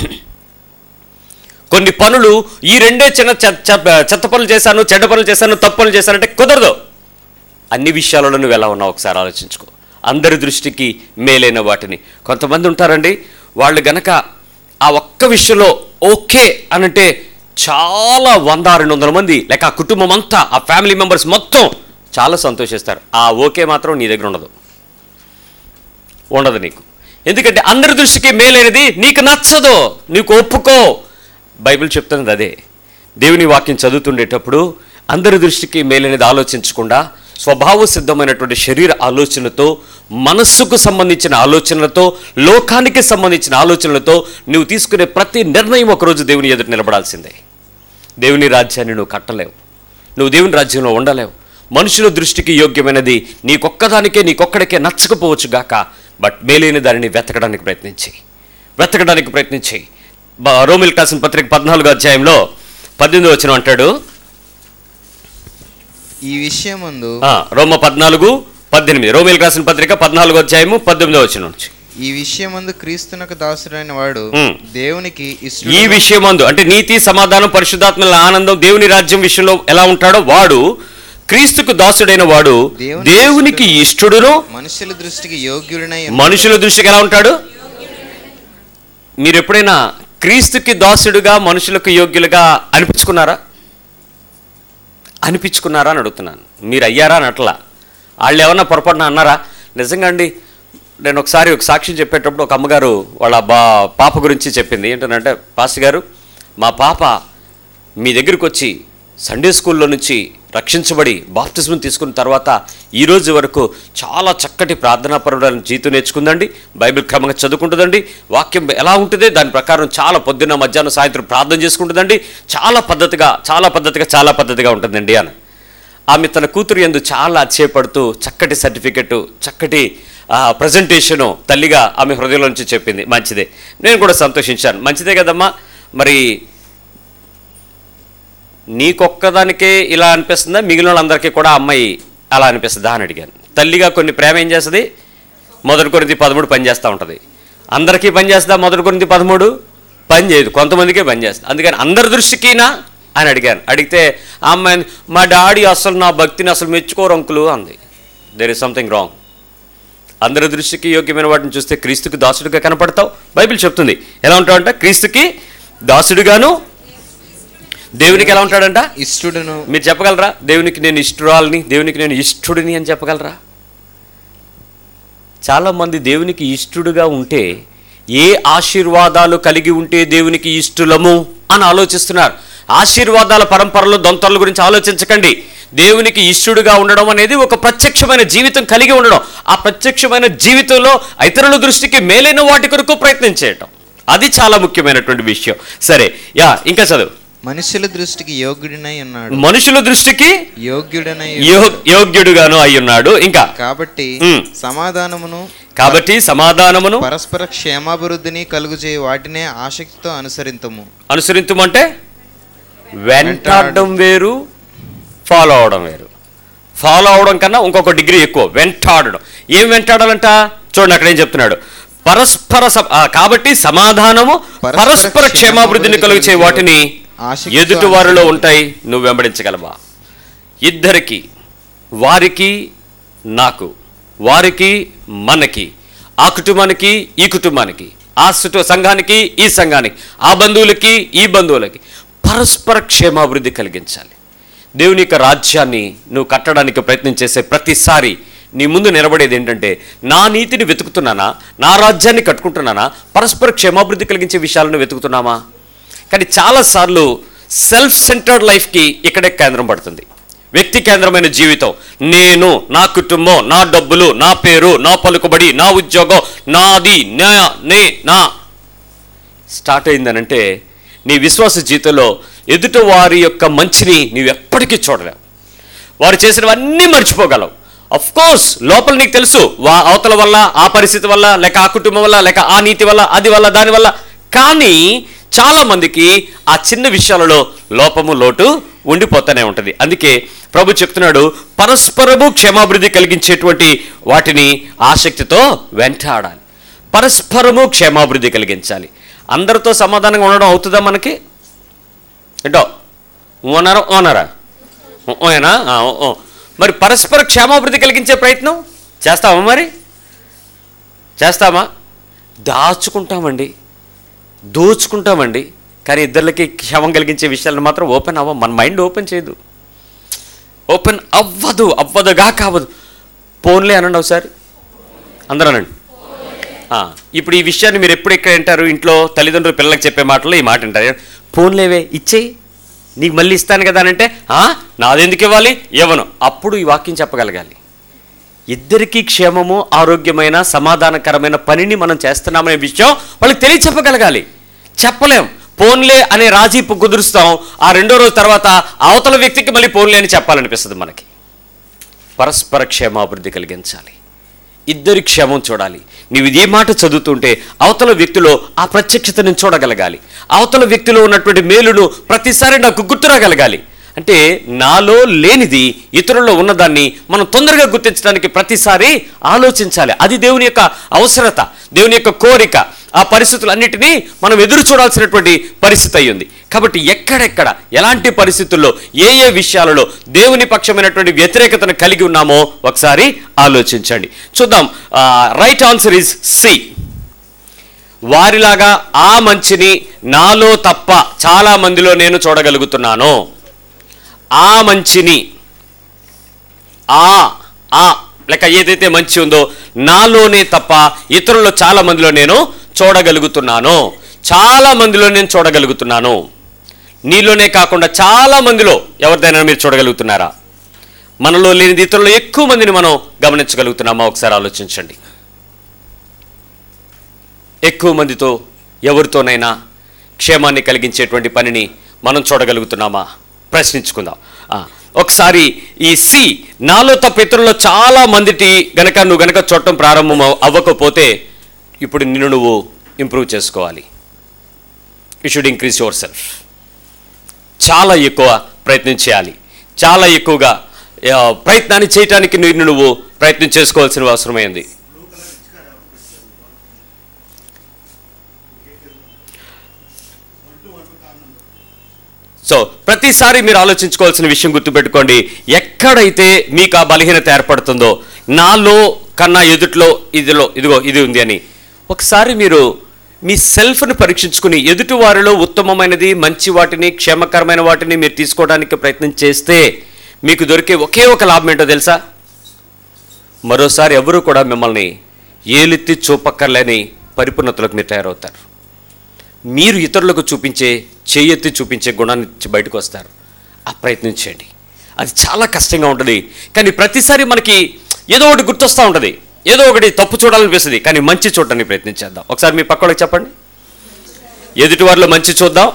కొన్ని పనులు ఈ రెండే చిన్న చె- చె- చెత్త పనులు చేశాను చెడ్డ పనులు చేశాను తప్పు పనులు చేశానంటే కుదరదు అన్ని విషయాలలో నువ్వు ఎలా ఉన్నావు ఒకసారి ఆలోచించుకో అందరి దృష్టికి మేలైన వాటిని కొంతమంది ఉంటారండి వాళ్ళు గనక ఆ ఒక్క విషయంలో ఓకే అనంటే చాలా వంద రెండు వందల మంది లేక ఆ కుటుంబం అంతా ఆ ఫ్యామిలీ మెంబర్స్ మొత్తం చాలా సంతోషిస్తారు ఆ ఓకే మాత్రం నీ దగ్గర ఉండదు ఉండదు నీకు ఎందుకంటే అందరి దృష్టికి మేలైనది నీకు నచ్చదు నీకు ఒప్పుకో బైబిల్ చెప్తున్నది అదే దేవుని వాక్యం చదువుతుండేటప్పుడు అందరి దృష్టికి మేలైనది ఆలోచించకుండా స్వభావ సిద్ధమైనటువంటి శరీర ఆలోచనతో మనస్సుకు సంబంధించిన ఆలోచనలతో లోకానికి సంబంధించిన ఆలోచనలతో నువ్వు తీసుకునే ప్రతి నిర్ణయం ఒకరోజు దేవుని ఎదుట నిలబడాల్సిందే దేవుని రాజ్యాన్ని నువ్వు కట్టలేవు నువ్వు దేవుని రాజ్యంలో ఉండలేవు మనుషుల దృష్టికి యోగ్యమైనది నీకొక్కదానికే నీకొక్కడికే నచ్చకపోవచ్చు గాక బట్ మేలైన దానిని వెతకడానికి ప్రయత్నించి వెతకడానికి ప్రయత్నించి బ- రోమిల్ రాసిన పత్రిక పద్నాలుగో అధ్యాయంలో పద్దెనిమిది వచ్చిన అంటాడు ఈ విషయమందు ఆ, రోమ పద్నాలుగు పద్దెనిమిది రోమిల్ రాసిన పత్రిక పద్నాలుగో అధ్యాయము పద్దెనిమిదో వచ్చిన నుంచి ఈ విషయమందు క్రీస్తునకు దాసుడైన వాడు ఉమ్. దేవునికి ఈ ఇష్టడు విషయమందు అంటే నీతి సమాధానం పరిశుద్ధాత్మల ఆనందం దేవుని రాజ్యం విషయంలో ఎలా ఉంటాడో వాడు క్రీస్తుకు దాసుడైన వాడు దేవుని దేవునికి ఇష్టడును మనుషుల దృష్టికి యోగ్యుడనై మనుషుల దృష్టికి ఎలా ఉంటాడు మీరు ఎప్పుడైనా క్రీస్తుకి దాసుడుగా మనుషులకు యోగ్యులుగా అనిపించుకున్నారా అనిపించుకున్నారా అని అడుగుతున్నాను మీరు అయ్యారా అని అట్లా వాళ్ళు ఏమన్నా పొరపాటున అన్నారా నిజంగా అండి నేను ఒకసారి ఒక సాక్ష్యం చెప్పేటప్పుడు ఒక అమ్మగారు వాళ్ళ బా పాప గురించి చెప్పింది ఏంటంటే పాస్టర్ గారు మా పాప మీ దగ్గరికి వచ్చి సండే స్కూల్లో నుంచి రక్షించబడి బాప్తిజం తీసుకున్న తర్వాత ఈ రోజు వరకు చాలా చక్కటి ప్రార్థనాపరమైన జీవితం నేర్చుకుందండి బైబిల్ క్రమంగా చదువుకుంటుందండి వాక్యం ఎలా ఉంటుంది దాని ప్రకారం చాలా పొద్దున్న మధ్యాహ్నం సాయంత్రం ప్రార్థన చేసుకుంటుందండి చాలా పద్ధతిగా చాలా పద్ధతిగా చాలా పద్ధతిగా ఉంటుందండి అని ఆమె తన కూతురు ఎందు చాలా అతిశయపడుతూ చక్కటి సర్టిఫికెట్ చక్కటి ప్రజెంటేషను తల్లిగా ఆమె హృదయంలో నుంచి చెప్పింది మంచిదే నేను కూడా సంతోషించాను మంచిదే కదమ్మా మరి నీకొక్కదానికే ఇలా అనిపిస్తుందా మిగిలిన వాళ్ళందరికీ కూడా ఆ అమ్మాయి అలా అనిపిస్తుందా అని అడిగాను తల్లిగా కొన్ని ప్రేమ ఏం చేస్తుంది మొదటి కొరింది పదమూడు పని చేస్తూ ఉంటుంది అందరికీ పని చేస్తుందా మొదటి కొరింది పదమూడు పని చేయదు కొంతమందికే పని చేస్తుంది అందుకని అందరి దృష్టికినా అని అడిగాను అడిగితే ఆ అమ్మాయి మా డాడీ అసలు నా భక్తిని అసలు మెచ్చుకోరు అంకులు అంది దేర్ ఇస్ సంథింగ్ రాంగ్ అందరి దృష్టికి యోగ్యమైన వాటిని చూస్తే క్రీస్తుకి దాసుడిగా కనపడతావు బైబిల్ చెప్తుంది ఎలా ఉంటావంట క్రీస్తుకి దాసుడిగాను దేవునికి ఎలా ఉంటాడంట ఇష్టుడును మీరు చెప్పగలరా దేవునికి నేను ఇష్టురాలని దేవునికి నేను ఇష్టుడిని అని చెప్పగలరా చాలామంది దేవునికి ఇష్టుడుగా ఉంటే ఏ ఆశీర్వాదాలు కలిగి ఉంటే దేవునికి ఇష్టులము అని ఆలోచిస్తున్నారు ఆశీర్వాదాల పరంపరలో దొంతల గురించి ఆలోచించకండి దేవునికి ఇష్టుడుగా ఉండడం అనేది ఒక ప్రత్యక్షమైన జీవితం కలిగి ఉండడం ఆ ప్రత్యక్షమైన జీవితంలో ఇతరుల దృష్టికి మేలైన వాటి కొరకు ప్రయత్నం చేయటం అది చాలా ముఖ్యమైనటువంటి విషయం సరే యా ఇంకా చదువు మనుషుల దృష్టికి యోగ్యుడినై ఉన్నాడు మనుషుల దృష్టికి యోగ్యుడనై యో- యోగ్యుడుగాను అయ్యున్నాడు ఇంకా కాబట్టి మ్. సమాధానమును కాబట్టి సమాధానమును పరస్పర క్షేమాభివృద్ధిని కలుగు చేయ వాటినే ఆసక్తితో అనుసరింతము అనుసరించమంటే వెంటాడడం వేరు ఫాలో అవడం వేరు ఫాలో అవడం కన్నా ఇంకొక డిగ్రీ ఎక్కువ వెంటాడడం ఏం వెంటాడాలంట చూడండి అక్కడ ఏం చెప్తున్నాడు పరస్పర స- ఆ, కాబట్టి సమాధానము పరస్పర క్షేమాభివృద్ధిని కలుగు చేయ వాటిని ఆసక్తితో ఎదుటి వారిలో ఉంటాయి నువ్వు వెంబడించగలవా ఇద్దరికి వారికి నాకు వారికి మనకి ఆ కుటుంబానికి ఈ కుటుంబానికి ఆ సుటు సంఘానికి ఈ సంఘానికి ఆ బంధువులకి ఈ బంధువులకి పరస్పర క్షేమాభివృద్ధి కలిగించాలి దేవుని యొక్క రాజ్యాన్ని నువ్వు కట్టడానికి ప్రయత్నం చేసే ప్రతిసారి నీ ముందు నిలబడేది ఏంటంటే నా నీతిని వెతుకుతున్నానా నా రాజ్యాన్ని కట్టుకుంటున్నానా పరస్పర క్షేమాభివృద్ధి కలిగించే విషయాలను వెతుకుతున్నామా కానీ చాలాసార్లు సెల్ఫ్ సెంటర్డ్ లైఫ్కి ఇక్కడే కేంద్రం పడుతుంది వ్యక్తి కేంద్రమైన జీవితం నేను నా కుటుంబం నా డబ్బులు నా పేరు నా పలుకుబడి నా ఉద్యోగం నాది నా నే నా స్టార్ట్ అయిందనంటే నీ విశ్వాస జీవితంలో ఎదుట వారి యొక్క మంచిని నీవు ఎప్పటికీ చూడలేవు వారు చేసినవన్నీ మర్చిపోగలవు అఫ్ కోర్స్ లోపల నీకు తెలుసు వా అవతల వల్ల ఆ పరిస్థితి వల్ల లేక ఆ కుటుంబం వల్ల లేక ఆ నీతి వల్ల అది వల్ల దాని వల్ల కానీ చాలా మందికి ఆ చిన్న విషయాలలో లోపము లోటు ఉండిపోతూనే ఉంటుంది అందుకే ప్రభు చెప్తున్నాడు పరస్పరము క్షేమాభివృద్ధి కలిగించేటువంటి వాటిని ఆసక్తితో వెంటాడాలి పరస్పరము క్షేమాభివృద్ధి కలిగించాలి అందరితో సమాధానంగా ఉండడం అవుతుందా మనకి ఏంటో ఓనరా ఓనరా ఓనా ఓ మరి పరస్పర క్షేమాభివృద్ధి కలిగించే ప్రయత్నం చేస్తామా మరి చేస్తామా దాచుకుంటామండి దోచుకుంటామండి కానీ ఇద్దరికి క్షేమం కలిగించే విషయాలను మాత్రం ఓపెన్ అవ్వం మన మైండ్ ఓపెన్ చేయదు ఓపెన్ అవ్వదు అవ్వదుగా కావదు పోన్లే అనండి ఒకసారి అందరూ అనండి ఆ, ఇప్పుడు ఈ విషయాన్ని మీరు ఎప్పుడు ఎక్కడ వింటారు ఇంట్లో తల్లిదండ్రులు పిల్లలకు చెప్పే మాటలు ఈ మాట వింటారు పోన్లేవే ఇచ్చేయి నీకు మళ్ళీ ఇస్తాను కదా అని అంటే "ఆ, నాదెందుకు ఇవ్వాలి ఇవ్వను అప్పుడు ఈ వాక్యం చెప్పగలగాలి ఇద్దరికీ క్షేమము ఆరోగ్యమైన సమాధానకరమైన పనిని మనం చేస్తున్నామనే విషయం వాళ్ళకి తెలియచెప్పగలగాలి చెప్పలేం పోన్లే అనే రాజీ కుదురుస్తాం ఆ రెండో రోజు తర్వాత అవతల వ్యక్తికి మళ్ళీ పోన్లే అని చెప్పాలనిపిస్తుంది మనకి పరస్పర క్షేమాభివృద్ధి కలిగించాలి ఇద్దరి క్షేమం చూడాలి నీవు ఇదే మాట చదువుతుంటే అవతల వ్యక్తిలో ఆ ప్రత్యక్షతను చూడగలగాలి అవతల వ్యక్తిలో ఉన్నటువంటి మేలును ప్రతిసారి నాకు గుర్తురాగలగాలి అంటే నాలో లేనిది ఇతరుల్లో ఉన్నదాన్ని మనం తొందరగా గుర్తించడానికి ప్రతిసారి ఆలోచించాలి అది దేవుని యొక్క అవసరత దేవుని యొక్క కోరిక ఆ పరిస్థితులన్నిటినీ మనం ఎదురు చూడాల్సినటువంటి పరిస్థితి అయ్యింది కాబట్టి ఎక్కడెక్కడ ఎలాంటి పరిస్థితుల్లో ఏ ఏ విషయాలలో దేవుని పక్షమైనటువంటి వ్యతిరేకతను కలిగి ఉన్నామో ఒకసారి ఆలోచించండి చూద్దాం రైట్ ఆన్సర్ ఇస్ సి వారిలాగా ఆ మంచిని నాలో తప్ప చాలా మందిలో నేను చూడగలుగుతున్నాను ఆ మంచిని ఆ ఆ లేక ఏదైతే మంచి ఉందో నాలోనే తప్ప ఇతరుల్లో చాలా మందిలో నేను చూడగలుగుతున్నాను చాలా మందిలో నేను చూడగలుగుతున్నాను నీలోనే కాకుండా చాలా మందిలో ఎవరిదైనా మీరు చూడగలుగుతున్నారా మనలో లేనిది ఇతరులు ఎక్కువ మందిని మనం గమనించగలుగుతున్నామా ఒకసారి ఆలోచించండి ఎక్కువ మందితో ఎవరితోనైనా క్షేమాన్ని కలిగించేటువంటి పనిని మనం చూడగలుగుతున్నామా ప్రశ్నించుకుందాం ఆ, ఒకసారి ఈ సి నాలో తప్ప ఇతరుల్లో చాలా మందిటి గనక నువ్వు గనక చూడటం ప్రారంభం అవ్- అవ్వకపోతే ఇప్పుడు నిన్ను నువ్వు ఇంప్రూవ్ చేసుకోవాలి you should increase yourself చాలా ఎక్కువ ప్రయత్నం చేయాలి చాలా ఎక్కువగా ఆ, ప్రయత్నాన్ని చేయటానికి నిన్ను నువ్వు ప్రయత్నం చేసుకోవాల్సిన అవసరమైంది సో ప్రతిసారి మీరు ఆలోచించుకోవాల్సిన విషయం గుర్తుపెట్టుకోండి ఎక్కడైతే మీకు ఆ బలహీనత ఏర్పడుతుందో నాలో కన్నా ఎదుట్లో ఇదిలో ఇదిగో ఇది ఉంది అని ఒకసారి మీరు మీ సెల్ఫ్ని పరీక్షించుకుని ఎదుటి వారిలో ఉత్తమమైనది మంచి వాటిని క్షేమకరమైన వాటిని మీరు తీసుకోవడానికి ప్రయత్నం చేస్తే మీకు దొరికే ఒకే ఒక లాభం ఏంటో తెలుసా మరోసారి ఎవరు కూడా మిమ్మల్ని ఏలెత్తి చూపక్కర్లేని పరిపూర్ణతలకు మీరు తయారవుతారు మీరు ఇతరులకు చూపించే చేయెత్తి చూపించే గుణాన్ని నుంచి బయటకు వస్తారు ఆ ప్రయత్నం చేయండి అది చాలా కష్టంగా ఉంటుంది కానీ ప్రతిసారి మనకి ఏదో ఒకటి గుర్తొస్తూ ఉంటుంది ఏదో ఒకటి తప్పు చూడాలనిపిస్తుంది కానీ మంచి చూడడానికి ప్రయత్నం చేద్దాం ఒకసారి మీ పక్కలకు చెప్పండి ఎదుటి వారిలో మంచి చూద్దాం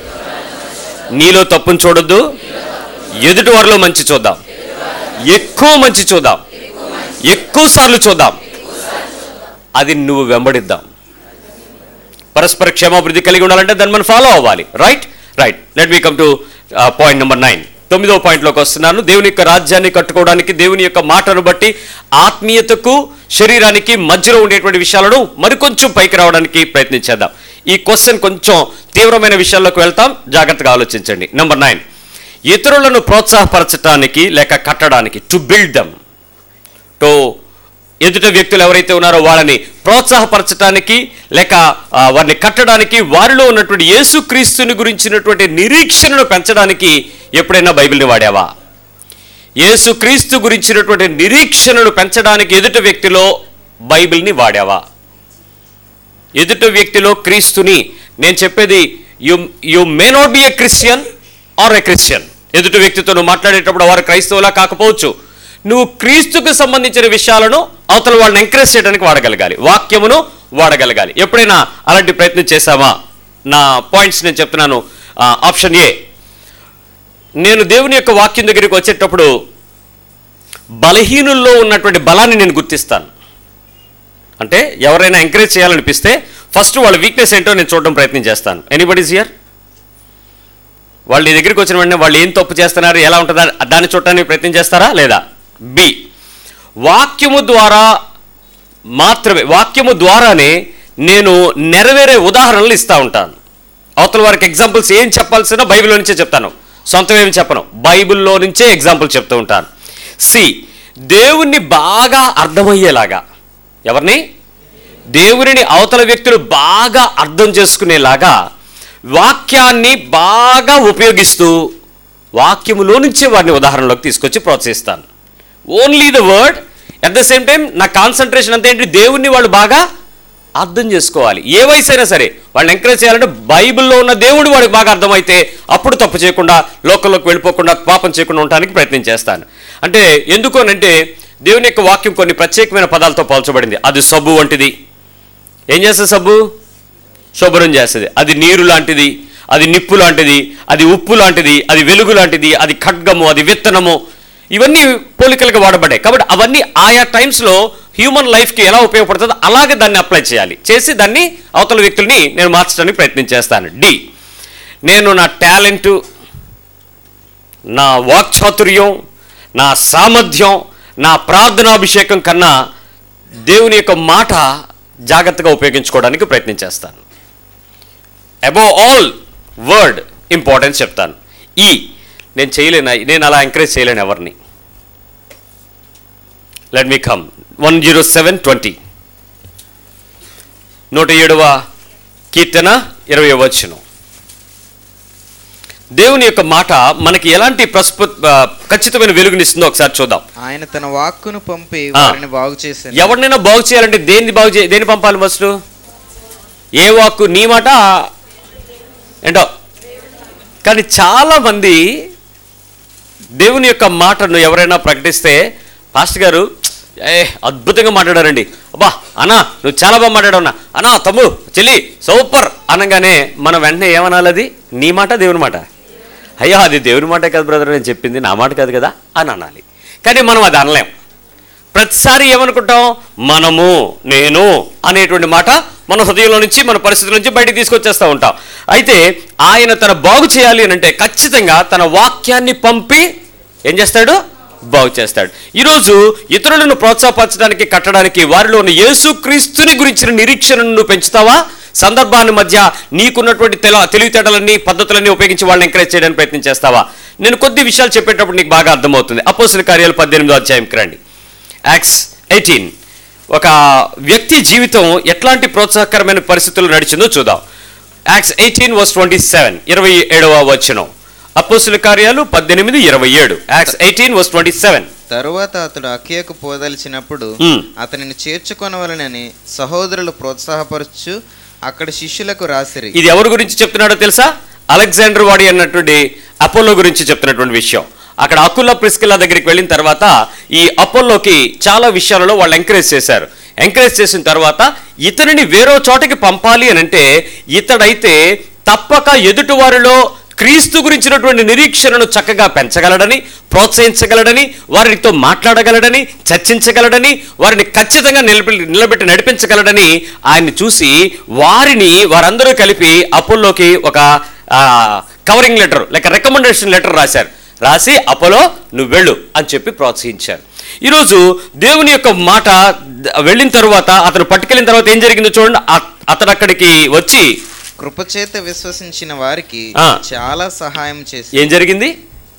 నీలో తప్పును చూడొద్దు ఎదుటి వారిలో మంచి చూద్దాం ఎక్కువ మంచి చూద్దాం ఎక్కువ సార్లు చూద్దాం అది నువ్వు వెంబడిద్దాం పరస్పర క్షేమాభివృద్ధి కలిగి ఉండాలంటే దాన్ని మనం ఫాలో అవ్వాలి right right let me come to point number nine తొమ్మిదో పాయింట్లోకి వస్తున్నాను దేవుని యొక్క రాజ్యాన్ని కట్టుకోవడానికి దేవుని యొక్క మాటను బట్టి ఆత్మీయతకు శరీరానికి మధ్యలో ఉండేటువంటి విషయాలను మరికొంచెం పైకి రావడానికి ప్రయత్నించేద్దాం ఈ క్వశ్చన్ కొంచెం తీవ్రమైన విషయాల్లోకి వెళ్తాం జాగ్రత్తగా ఆలోచించండి నెంబర్ నైన్ ఇతరులను ప్రోత్సాహపరచడానికి లేక కట్టడానికి టు బిల్డ్ దమ్ టు ఎదుట వ్యక్తులు ఎవరైతే ఉన్నారో వాళ్ళని ప్రోత్సాహపరచడానికి లేక ఆ, వారిని కట్టడానికి వారిలో ఉన్నటువంటి యేసుక్రీస్తుని గురించినటువంటి నిరీక్షణను పెంచడానికి ఎప్పుడైనా బైబిల్ని వాడావా యేసుక్రీస్తు గురించినటువంటి నిరీక్షణను పెంచడానికి ఎదుట వ్యక్తిలో బైబిల్ని వాడావా ఎదుట వ్యక్తిలో క్రీస్తుని నేను చెప్పేది you you may not be a Christian or a Christian ఎదుటి వ్యక్తితో నువ్వు మాట్లాడేటప్పుడు వారు క్రైస్తవులా కాకపోవచ్చు నువ్వు క్రీస్తుకు సంబంధించిన విషయాలను అవతల వాళ్ళని ఎంకరేజ్ చేయడానికి వాడగలగాలి వాక్యమును వాడగలగాలి ఎప్పుడైనా అలాంటి ప్రయత్నం చేశామా నా పాయింట్స్ నేను చెప్తున్నాను ఆప్షన్ ఏ నేను దేవుని యొక్క వాక్యం దగ్గరికి వచ్చేటప్పుడు బలహీనుల్లో ఉన్నటువంటి బలాన్ని నేను గుర్తిస్తాను అంటే ఎవరైనా ఎంకరేజ్ చేయాలనిపిస్తే ఫస్ట్ వాళ్ళ వీక్నెస్ ఏంటో నేను చూడడం ప్రయత్నం చేస్తాను ఎనీబడీస్ హియర్ వాళ్ళు నీ దగ్గరికి వచ్చిన వెంటనే వాళ్ళు ఏం తప్పు చేస్తున్నారు ఎలా ఉంటుందా దాన్ని చూడటానికి ప్రయత్నం చేస్తారా లేదా బి వాక్యము ద్వారా మాత్రమే వాక్యము ద్వారానే నేను నెరవేరే ఉదాహరణలు ఇస్తూ ఉంటాను అవతల వారికి ఎగ్జాంపుల్స్ ఏం చెప్పాల్సిన బైబిల్లో నుంచే చెప్తాను సొంతం ఏమి చెప్పను బైబిల్లో నుంచే ఎగ్జాంపుల్ చెప్తూ ఉంటాను సి దేవుణ్ణి బాగా అర్థమయ్యేలాగా ఎవరిని దేవునిని అవతల వ్యక్తులు బాగా అర్థం చేసుకునేలాగా వాక్యాన్ని బాగా ఉపయోగిస్తూ వాక్యములో నుంచే వారిని ఉదాహరణలోకి తీసుకొచ్చి ప్రోత్సహిస్తాను only the word at the same time నా కాన్సన్ట్రేషన్ అంతా ఏంటి దేవుణ్ణి వాళ్ళు బాగా అర్థం చేసుకోవాలి ఏ వయసు అయినా సరే వాళ్ళని ఎంకరేజ్ చేయాలంటే బైబిల్లో ఉన్న దేవుడు వాడికి బాగా అర్థమైతే అప్పుడు తప్పు చేయకుండా లోకంలోకి వెళ్ళిపోకుండా పాపం చేయకుండా ఉండడానికి ప్రయత్నం చేస్తాను అంటే ఎందుకు అనంటే దేవుని యొక్క వాక్యం కొన్ని ప్రత్యేకమైన పదాలతో పోల్చబడింది అది సబ్బు వంటిది ఏం చేస్తుంది సబ్బు శుభ్రం చేస్తుంది అది నీరు లాంటిది అది నిప్పు లాంటిది అది ఉప్పు లాంటిది అది వెలుగు లాంటిది అది ఖడ్గము అది విత్తనము ఇవన్నీ పోలికలుగా వాడబడ్డాయి కాబట్టి అవన్నీ ఆయా టైమ్స్లో హ్యూమన్ లైఫ్కి ఎలా ఉపయోగపడుతుందో అలాగే దాన్ని అప్లై చేయాలి చేసి దాన్ని అవతల వ్యక్తుల్ని నేను మార్చడానికి ప్రయత్నం చేస్తాను డి నేను నా టాలెంటు నా వాక్చాతుర్యం నా సామర్థ్యం నా ప్రార్థనాభిషేకం కన్నా దేవుని యొక్క మాట జాగ్రత్తగా ఉపయోగించుకోవడానికి ప్రయత్నం చేస్తాను అబౌవ్ ఆల్ వర్డ్ ఇంపార్టెన్స్ చెప్తాను ఈ నేను చేయలేను నేను అలా ఎంకరేజ్ చేయలేను ఎవరిని let me come one zero seven twenty నూట ఏడవ కీర్తన ఇరవై వచ్చును దేవుని యొక్క మాట మనకి ఎలాంటి ప్రస్పు ఆ, ఖచ్చితమైన వెలుగునిస్తుందో ఒకసారి చూద్దాం ఆయన తన వాక్కును పంపి ఆ. వారిని బాగు చేశాను ఎవరినైనా బాగు చేయాలంటే దేన్ని బాగు చే దేన్ని పంపాలి ఫస్ట్ ఏ వాక్కు నీ మాట ఏంటో కానీ చాలా మంది దేవుని యొక్క మాటను ఎవరైనా ప్రకటిస్తే పాస్టర్ గారు ఏ అద్భుతంగా మాట్లాడారండి అబ్బా అన్నా నువ్వు చాలా బాగా మాట్లాడావు అన్నా అన్నా తమ్ముడు చెల్లి సూపర్ అనగానే మనం వెంటనే ఏమనాలి అది నీ మాట దేవుని మాట అయ్యో అది దేవుని మాట కాదు బ్రదర్ నేను చెప్పింది నా మాట కాదు కదా అని అనాలి కానీ మనం అది అనలేం ప్రతిసారి ఏమనుకుంటాం మనము నేను అనేటువంటి మాట మన హృదయంలో నుంచి మన పరిస్థితుల నుంచి బయటికి తీసుకొచ్చేస్తూ ఉంటాం అయితే ఆయన తన బాగు చేయాలి అని అంటే ఖచ్చితంగా తన వాక్యాన్ని పంపి ఏం చేస్తాడు బాగు చేస్తాడు ఈరోజు ఇతరులను ప్రోత్సాహపరచడానికి కట్టడానికి వారిలో ఉన్న యేసుక్రీస్తుని గురించిన నిరీక్షణను నువ్వు పెంచుతావా సందర్భాన్ని మధ్య నీకున్నటువంటి తెల తెలివితేటలన్నీ పద్ధతులన్నీ ఉపయోగించి వాళ్ళని ఎంకరేజ్ చేయడానికి ప్రయత్నం చేస్తావా నేను కొద్ది విషయాలు చెప్పేటప్పుడు నీకు బాగా అర్థమవుతుంది అపోసిన కార్యాలు పద్దెనిమిదో అధ్యాయంకి రండి యాక్స్ ఎయిటీన్ ఒక వ్యక్తి జీవితం ఎట్లాంటి ప్రోత్సాహకరమైన పరిస్థితులు నడిచిందో చూద్దాం Acts eighteen verse twenty seven ఇరవై ఏడవ వచనం అపోసుల కార్యాలు పద్దెనిమిది ఇరవై ఏడు Acts eighteen verse twenty seven తరువాత అతడు అక్కయకు పోదలిచినప్పుడు Hmm. అతనిని చేర్చుకొనవలనని సహోదరులు ప్రోత్సాహపరచు అక్కడ శిష్యులకు రాసిరి ఇది ఎవరి గురించి చెప్తున్నాడో తెలుసా అలెగ్జాండర్ వాడి అన్నటువంటి అపోలో గురించి చెప్తున్నటువంటి విషయం అక్కడ అకుల ప్రిస్కిల్లా దగ్గరికి వెళ్ళిన తర్వాత ఈ అపోలోకి చాలా విషయాలలో వాళ్ళు ఎంకరేజ్ చేశారు ఎంకరేజ్ చేసిన తర్వాత ఇతనిని వేరే చోటకి పంపాలి అని అంటే ఇతడైతే తప్పక ఎదుటివారిలో క్రీస్తు గురించినటువంటి నిరీక్షణను చక్కగా పెంచగలడని ప్రోత్సహించగలడని వారితో మాట్లాడగలడని చర్చించగలడని వారిని ఖచ్చితంగా నిలబెట్టి నిలబెట్టి నడిపించగలడని ఆయన్ని చూసి వారిని వారందరూ కలిపి అపోలోకి ఒక కవరింగ్ లెటర్ లేక రికమెండేషన్ లెటర్ రాశారు రాసి అపోలో నువ్వు వెళ్ళు అని చెప్పి ప్రోత్సహించారు ఈరోజు దేవుని యొక్క మాట ద- వెళ్ళిన తర్వాత అతను పట్టుకెళ్ళిన తర్వాత ఏం జరిగిందో చూడండి అ- అతడు అక్కడికి వచ్చి కృపచేత విశ్వసించిన వారికి ఆ. చాలా సహాయం చేసి ఏం జరిగింది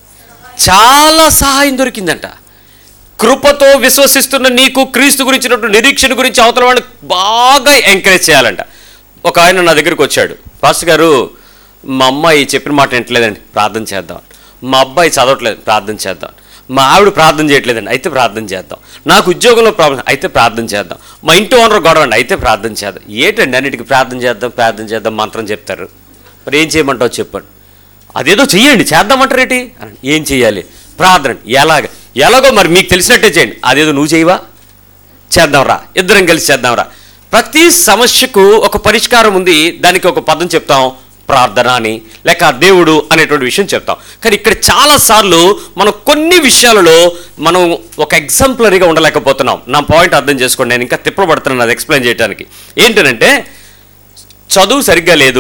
చాలా సహాయం దొరికిందంట కృపతో విశ్వసిస్తున్న నీకు క్రీస్తు గురించినటువంటి నిరీక్షణ గురించి అవతల వాడిని బాగా ఎంకరేజ్ చేయాలంట ఒక ఆయన నా దగ్గరికి వచ్చాడు పాస్టర్ గారు మా అమ్మాయి చెప్పిన మాట వింటలేదండి ప్రార్థన చేద్దాం మా అబ్బాయి చదవట్లేదు ప్రార్థన చేద్దాం మా ఆవిడ ప్రార్థన చేయట్లేదండి అయితే ప్రార్థన చేద్దాం నాకు ఉద్యోగంలో ప్రాబ్లం అయితే ప్రార్థన చేద్దాం మా ఇంటి ఓనర్ గొడవ అండి అయితే ప్రార్థన చేద్దాం ఏంటండి అన్నిటికీ ప్రార్థన చేద్దాం ప్రార్థన చేద్దాం మంత్రం చెప్తారు మరి ఏం చేయమంటావు చెప్పండి అదేదో చెయ్యండి చేద్దామంటారేటి అని ఏం చెయ్యాలి ప్రార్థన ఎలాగ ఎలాగో మరి మీకు తెలిసినట్టే చేయండి అదేదో నువ్వు చేయవా చేద్దాంరా ఇద్దరం కలిసి చేద్దాంరా ప్రతి సమస్యకు ఒక పరిష్కారం ఉంది దానికి ఒక పదం చెప్తాం ప్రార్థన అని లేక దేవుడు అనేటువంటి విషయం చెప్తాం కానీ ఇక్కడ చాలాసార్లు మనం కొన్ని విషయాలలో మనం ఒక ఎగ్జాంపులరీగా ఉండలేకపోతున్నాం నా పాయింట్ అర్థం చేసుకోండి నేను ఇంకా తిప్పబడుతున్నాను అది ఎక్స్ప్లెయిన్ చేయడానికి ఏంటనంటే చదువు సరిగ్గా లేదు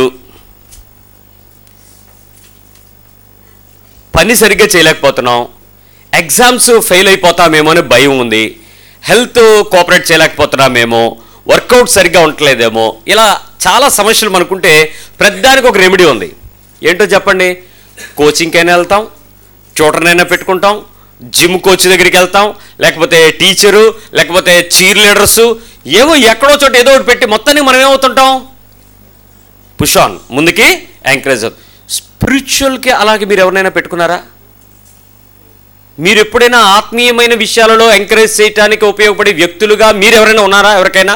పని సరిగ్గా చేయలేకపోతున్నాం ఎగ్జామ్స్ ఫెయిల్ అయిపోతామేమో అని భయం ఉంది హెల్త్ కోఆపరేట్ చేయలేకపోతున్నామేమో వర్కౌట్ సరిగ్గా ఉండట్లేదేమో ఇలా చాలా సమస్యలు మనకుంటే ప్రతిదానికి ఒక రెమెడీ ఉంది ఏంటో చెప్పండి కోచింగ్కైనా వెళ్తాం ట్యూటర్నైనా పెట్టుకుంటాం జిమ్ కోచ్ దగ్గరికి వెళ్తాం లేకపోతే టీచరు లేకపోతే చీర్ లీడర్సు ఏవో ఎక్కడో చోట ఏదో ఒకటి పెట్టి మొత్తానికి మనం ఏమవుతుంటాం పుష్ ఆన్ ముందుకి ఎంకరేజ్ స్పిరిచువల్కి అలాగే మీరు ఎవరినైనా పెట్టుకున్నారా మీరు ఎప్పుడైనా ఆత్మీయమైన విషయాలలో ఎంకరేజ్ చేయడానికి ఉపయోగపడే వ్యక్తులుగా మీరు ఎవరైనా ఉన్నారా ఎవరికైనా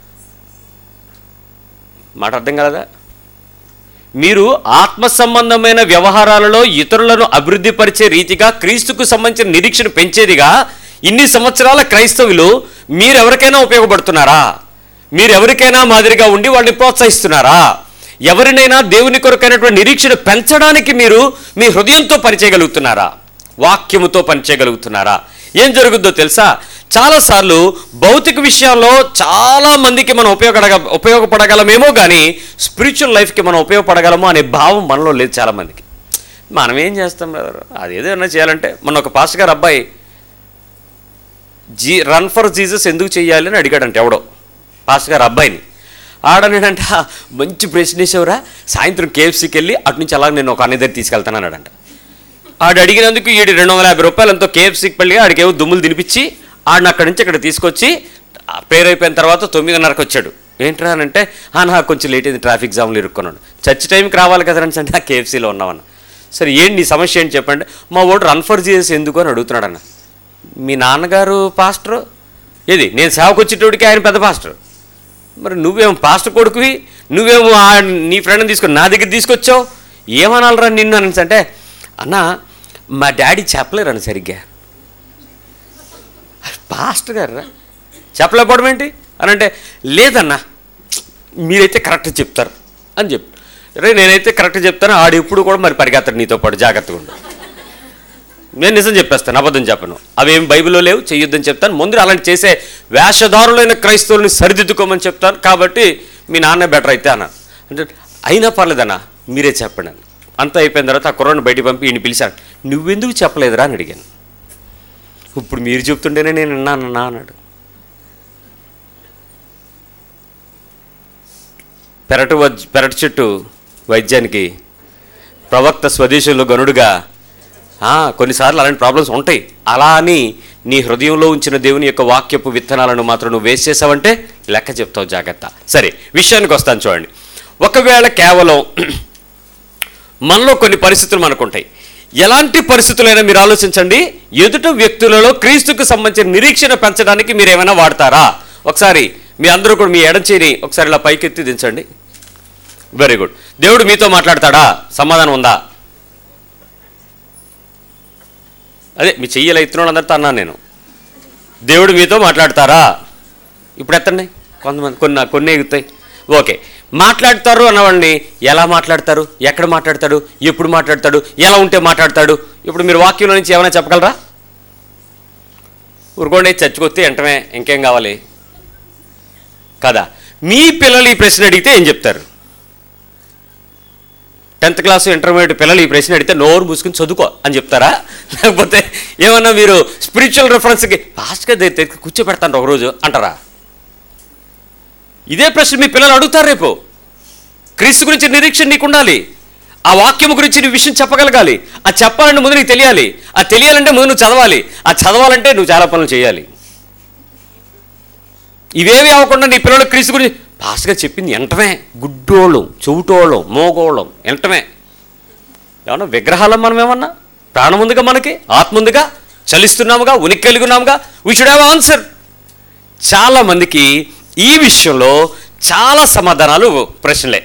మాట అర్థం కలదా మీరు ఆత్మ సంబంధమైన వ్యవహారాలలో ఇతరులను అభివృద్ధి పరిచే రీతిగా క్రీస్తుకు సంబంధించిన నిరీక్షణ పెంచేదిగా ఇన్ని సంవత్సరాల క్రైస్తవులు మీరు ఎవరికైనా ఉపయోగపడుతున్నారా మీరు ఎవరికైనా మాదిరిగా ఉండి వాళ్ళని ప్రోత్సహిస్తున్నారా ఎవరినైనా దేవుని కొరకైనటువంటి నిరీక్షణ పెంచడానికి మీరు మీ హృదయంతో పనిచేయగలుగుతున్నారా వాక్యముతో పనిచేయగలుగుతున్నారా ఏం జరుగుద్దో తెలుసా చాలాసార్లు భౌతిక విషయాల్లో చాలా మందికి మనం ఉపయోగపడగ ఉపయోగపడగలమేమో కానీ స్పిరిచువల్ లైఫ్కి మనం ఉపయోగపడగలమో అనే భావం మనలో లేదు చాలామందికి మనం ఏం చేస్తాం బ్రదర్ అది ఏదైనా చేయాలంటే మన ఒక పాస్టర్ గారు అబ్బాయి జీ రన్ ఫర్ జీసస్ ఎందుకు చెయ్యాలి అని అడిగాడంట ఎవడో పాస్టర్ గారు అబ్బాయిని ఆడనేడంట మంచి ప్రశ్న వేసావురా సాయంత్రం కేఎఫ్సీకి వెళ్ళి అటు నుంచి అలా నేను ఒక అన్న దగ్గర తీసుకెళ్తాను అన్నాడంట ఆడు అడిగినందుకు ఈడు రెండు వందల యాభై రూపాయలు ఎంతో కేఎఫ్సీకి వెళ్ళి ఆడికేవో దుమ్ములు తినిపించి ఆడిని అక్కడి నుంచి ఇక్కడ తీసుకొచ్చి ఆ ప్రేయర్ అయిపోయిన తర్వాత తొమ్మిదిన్నరకు వచ్చాడు ఏంట్రా అని అంటే "ఆ, నాకు కొంచెం లేట్ అయింది ట్రాఫిక్ జామ్లు ఇరుక్కున్నాడు చర్చ్ టైంకి రావాలి కదా అని అంటే ఆ కేఎఫ్సీలో ఉన్నామన్న సరే ఏంటి నీ సమస్య ఏంటి చెప్పండి మా ఓటు రన్ ఫర్ జీఎస్ ఎందుకు అని అడుగుతున్నాడు అన్న మీ నాన్నగారు పాస్టరు ఏది నేను సేవకు వచ్చేటోడికి ఆయన పెద్ద పాస్టర్ మరి నువ్వేమో పాస్టర్ కొడుకువి నువ్వేమో ఆ నీ ఫ్రెండ్ని తీసుకొని నా దగ్గర తీసుకొచ్చావు ఏమనాలరా నిన్ను అని అంటే అన్న మా డాడీ చెప్పలేరని సరిగ్గా పాస్టర్ గారు చెప్పలేకపోవడం ఏంటి అని అంటే లేదన్నా మీరైతే కరెక్ట్ చెప్తారు అని చెప్పి రే నేనైతే కరెక్ట్ చెప్తాను ఆడు ఇప్పుడు కూడా మరి పరిగెత్తాడు నీతో పాటు జాగ్రత్తగా ఉండు నేను నిజం చెప్పేస్తాను అబద్ధం చెప్పను అవేం బైబిల్లో లేవు చెయ్యొద్దని చెప్తాను ముందు అలాంటి చేసే వేషధారులైన క్రైస్తవుల్ని సరిదిద్దుకోమని చెప్తాను కాబట్టి మీ నాన్న బెటర్ అయితే అన్న అంటే అయినా పర్లేదన్నా మీరే చెప్పండి అని అంతా అయిపోయిన తర్వాత ఆ కుర్రాన్ని బయటికి పంపి ఈయన పిలిచాను నువ్వెందుకు చెప్పలేదురా అని అడిగాను ఇప్పుడు మీరు చెప్తుంటేనే నేను విన్నానన్నా అన్నాడు పెరటు వజ్ పెరటి చెట్టు వైద్యానికి ప్రవక్త స్వదేశంలో గనుడుగా ఆ, కొన్నిసార్లు అలాంటి ప్రాబ్లమ్స్ ఉంటాయి అలా అని నీ హృదయంలో ఉంచిన దేవుని యొక్క వాక్యపు విత్తనాలను మాత్రం నువ్వు వేసేసావంటే లెక్క చెప్తావు జాగ్రత్త సరే విషయానికి వస్తాను చూడండి ఒకవేళ కేవలం మనలో కొన్ని పరిస్థితులు మనకుంటాయి ఎలాంటి పరిస్థితులైనా మీరు ఆలోచించండి ఎదుట వ్యక్తులలో క్రీస్తుకు సంబంధించిన నిరీక్షణ పెంచడానికి మీరు ఏమైనా వాడతారా ఒకసారి మీ అందరూ కూడా మీ ఎడంచేని ఒకసారి ఇలా పైకెత్తి దించండి వెరీ గుడ్ దేవుడు మీతో మాట్లాడతాడా సమాధానం ఉందా అదే మీ చెయ్యలు ఎత్తున్నాడు అందరితో అన్నాను నేను దేవుడు మీతో మాట్లాడతారా ఇప్పుడు ఎత్తండి కొంతమంది కొన్ని కొన్ని ఎగుతాయి ఓకే మాట్లాడతారు అన్నవాడిని ఎలా మాట్లాడతారు ఎక్కడ మాట్లాడతాడు ఎప్పుడు మాట్లాడతాడు ఎలా ఉంటే మాట్లాడతాడు ఇప్పుడు మీరు వాక్యంలో నుంచి ఏమైనా చెప్పగలరా ఊరుకోండి చచ్చికొస్తే వెంటనే ఇంకేం కావాలి కదా మీ పిల్లలు ఈ ప్రశ్న అడిగితే ఏం చెప్తారు టెన్త్ క్లాస్ ఇంటర్మీడియట్ పిల్లలు ఈ ప్రశ్న అడిగితే నోరు మూసుకుని చదువుకో అని చెప్తారా లేకపోతే ఏమన్నా మీరు స్పిరిచువల్ రెఫరెన్స్కి ఫాస్ట్గా దగ్గర కూర్చోపెడతాను ఒకరోజు అంటారా ఇదే ప్రశ్న మీ పిల్లలు అడుగుతారు రేపు క్రీస్తు గురించి నిరీక్షణ నీకు ఉండాలి ఆ వాక్యం గురించి నువ్వు విషయం చెప్పగలగాలి ఆ చెప్పాలంటే ముందు నీకు తెలియాలి ఆ తెలియాలంటే ముందు నువ్వు చదవాలి ఆ చదవాలంటే నువ్వు చాలా పనులు చేయాలి ఇవేవి అవ్వకుండా నీ పిల్లలు క్రీస్తు గురించి పాస్గా చెప్పింది ఎంటమే గుడ్డోళ్ళం చెవుటోళ్ళం మోగోళ్ళం ఎంటమే ఏమన్నా విగ్రహాలం మనం ఏమన్నా ప్రాణం ఉందిగా మనకి ఆత్మ ఉందిగా చలిస్తున్నాముగా ఉనికి కలిగి ఉన్నాముగా వీ షుడ్ హ్యావ్ ఆన్సర్ చాలా మందికి ఈ విషయంలో చాలా సమాధానాలు ప్రశ్నలే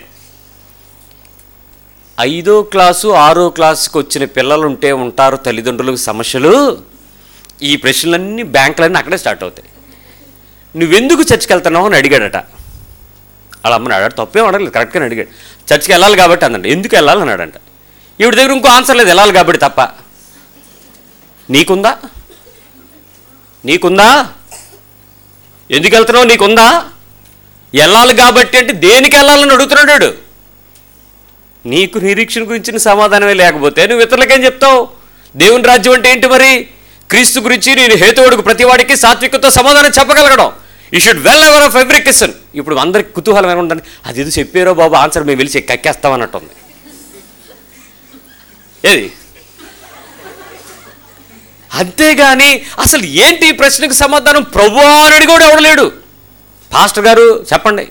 ఐదో క్లాసు ఆరో క్లాసుకి వచ్చిన పిల్లలు ఉంటే ఉంటారు తల్లిదండ్రులకు సమస్యలు ఈ ప్రశ్నలన్నీ బ్యాంకులన్నీ అక్కడే స్టార్ట్ అవుతాయి నువ్వెందుకు చర్చికి వెళ్తున్నావు అని అడిగాడట వాళ్ళ అమ్మని అడిగాడు తప్పేం అడగలేదు కరెక్ట్గానే అడిగాడు చర్చికి వెళ్ళాలి కాబట్టి అందండి ఎందుకు వెళ్ళాలి అన్నాడంట ఈవిడ దగ్గర ఇంకో ఆన్సర్ లేదు వెళ్ళాలి కాబట్టి తప్ప నీకుందా నీకుందా ఎందుకు వెళ్తున్నావు నీకుందా వెళ్ళాలి కాబట్టి అంటే దేనికి వెళ్ళాలని అడుగుతున్నాడు వాడు. నీకు నిరీక్షణ గురించిన సమాధానమే లేకపోతే నువ్వు ఇతరులకేం చెప్తావు దేవుని రాజ్యం అంటే ఏంటి మరి క్రీస్తు గురించి నేను హేతువుడికి ప్రతివాడికి సాత్వికతో సమాధానం చెప్పగలగడం you should well aware of every question ఇప్పుడు అందరికి కుతూహలం ఏమైనా ఉందండి అది ఏదో చెప్పారో బాబు ఆన్సర్ మేము వెలిసి కక్కేస్తామన్నట్టుంది ఏది అంతేగాని అసలు ఏంటి ఈ ప్రశ్నకు సమాధానం ప్రభు అని కూడా ఎవడు లేడు పాస్టర్ గారు చెప్పండి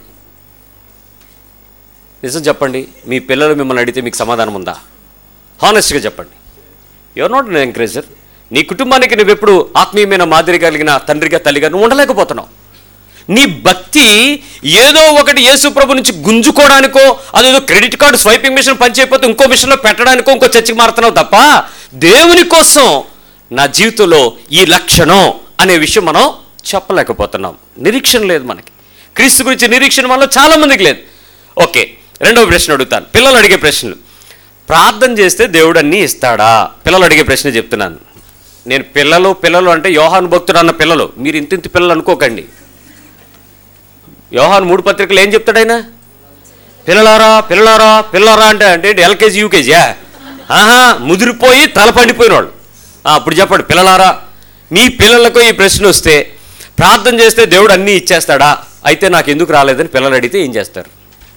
నిజం చెప్పండి మీ పిల్లలు మిమ్మల్ని అడిగితే మీకు సమాధానం ఉందా హానెస్ట్గా చెప్పండి యువర్ నాట్ ఎన్ ఎంకరేజర్ నీ కుటుంబానికి నువ్వు ఎప్పుడు ఆత్మీయమైన మాదిరి కలిగిన తండ్రిగా తల్లిగా నువ్వు ఉండలేకపోతున్నావు నీ భక్తి ఏదో ఒకటి యేసు ప్రభు నుంచి గుంజుకోవడానికో అదేదో క్రెడిట్ కార్డు స్వైపింగ్ మిషన్ పనిచేయకపోతే ఇంకో మిషన్లో పెట్టడానికో ఇంకో చర్చికి మారుతున్నావు తప్ప దేవుని కోసం నా జీవితంలో ఈ లక్షణం అనే విషయం మనం చెప్పలేకపోతున్నాం నిరీక్షణ లేదు మనకి క్రీస్తు గురించి నిరీక్షణ మనలో చాలా మందికి లేదు ఓకే రెండవ ప్రశ్న అడుగుతాను పిల్లలు అడిగే ప్రశ్నలు ప్రార్థన చేస్తే దేవుడు అన్నీ ఇస్తాడా పిల్లలు అడిగే ప్రశ్న చెప్తున్నాను నేను పిల్లలు పిల్లలు అంటే యోహాను భక్తుడు అన్న పిల్లలు మీరు ఇంత ఇంత పిల్లలు అనుకోకండి యోహాను మూడు పత్రికలు ఏం చెప్తాడు ఆయన పిల్లలారా పిల్లలారా పిల్లలారా అంటే అంటే ఎల్కేజీ యూకేజీయా ఆహా ముదిరిపోయి తల పండిపోయిన వాళ్ళు ఆ, అప్పుడు చెప్పండి పిల్లలారా మీ పిల్లలకు ఈ ప్రశ్న వస్తే ప్రార్థన చేస్తే దేవుడు అన్నీ ఇచ్చేస్తాడా అయితే నాకు ఎందుకు రాలేదని పిల్లలు అడిగితే ఏం చేస్తారు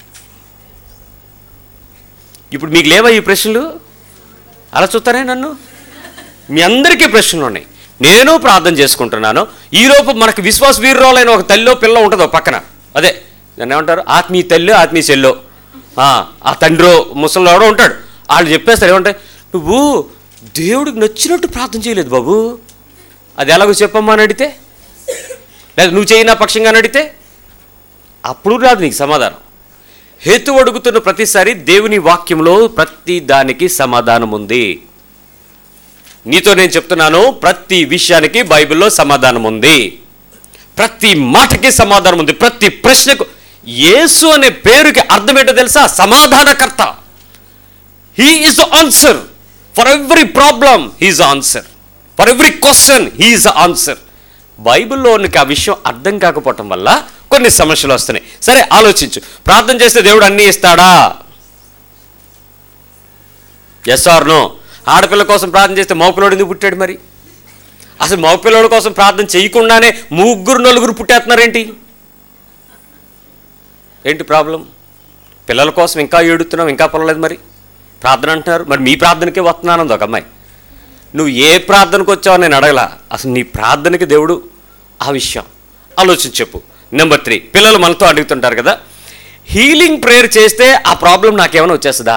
ఇప్పుడు మీకు లేవా ఈ ప్రశ్నలు అలా చూస్తారే నన్ను మీ అందరికీ ప్రశ్నలు ఉన్నాయి నేను ప్రార్థన చేసుకుంటున్నాను ఈలోపు మనకు విశ్వాస వీరురాలైన ఒక తల్లిలో పిల్ల ఉంటుంది ఒక పక్కన అదే దాన్ని ఏమంటారు ఆత్మీయ తల్లి ఆత్మీయ చెల్లో ఆ, ఆ తండ్రో ముసలిలో ఎవడో ఉంటాడు వాళ్ళు చెప్పేస్తారు ఏమంటే నువ్వు దేవుడికి నచ్చినట్టు ప్రార్థన చేయలేదు బాబు అది ఎలాగో చెప్పమ్మా అని అడిగితే లేదా నువ్వు చేయి నా పక్షంగా అని అడిగితే అప్పుడు రాదు నీకు సమాధానం హేతు అడుగుతున్న ప్రతిసారి దేవుని వాక్యంలో ప్రతి దానికి సమాధానం ఉంది నీతో నేను చెప్తున్నాను ప్రతి విషయానికి బైబిల్లో సమాధానం ఉంది ప్రతి మాటకి సమాధానం ఉంది ప్రతి ప్రశ్నకు యేసు అనే పేరుకి అర్థం ఏంటో తెలుసా సమాధానకర్త he is the answer for every problem he's answer for every question he's answer బైబిల్లో నీకు ఆ విషయం అర్థం కాకపోవటం వల్ల కొన్ని సమస్యలు వస్తున్నాయి సరే ఆలోచించు ప్రార్థన చేస్తే దేవుడు అన్నీ ఇస్తాడా ఎస్ ఆర్ నో ఆడపిల్ల కోసం ప్రార్థన చేస్తే మగపిల్లోడు ఎందుకు పుట్టాడు మరి అసలు మగపిల్లోడి కోసం ప్రార్థన చేయకుండానే ముగ్గురు నలుగురు పుట్టేస్తున్నారేంటి ఏంటి ప్రాబ్లం పిల్లల కోసం ఇంకా ఏడుతున్నావు ఇంకా పొలలేదు మరి ప్రార్థన అంటున్నారు మరి మీ ప్రార్థనకే వస్తున్నాను ఒక అమ్మాయి నువ్వు ఏ ప్రార్థనకు వచ్చావో నేను అడగలా అసలు నీ ప్రార్థనకి దేవుడు ఆ విషయం ఆలోచించి చెప్పు నెంబర్ త్రీ పిల్లలు మనతో అడుగుతుంటారు కదా హీలింగ్ ప్రేయర్ చేస్తే ఆ ప్రాబ్లం నాకేమైనా వచ్చేస్తుందా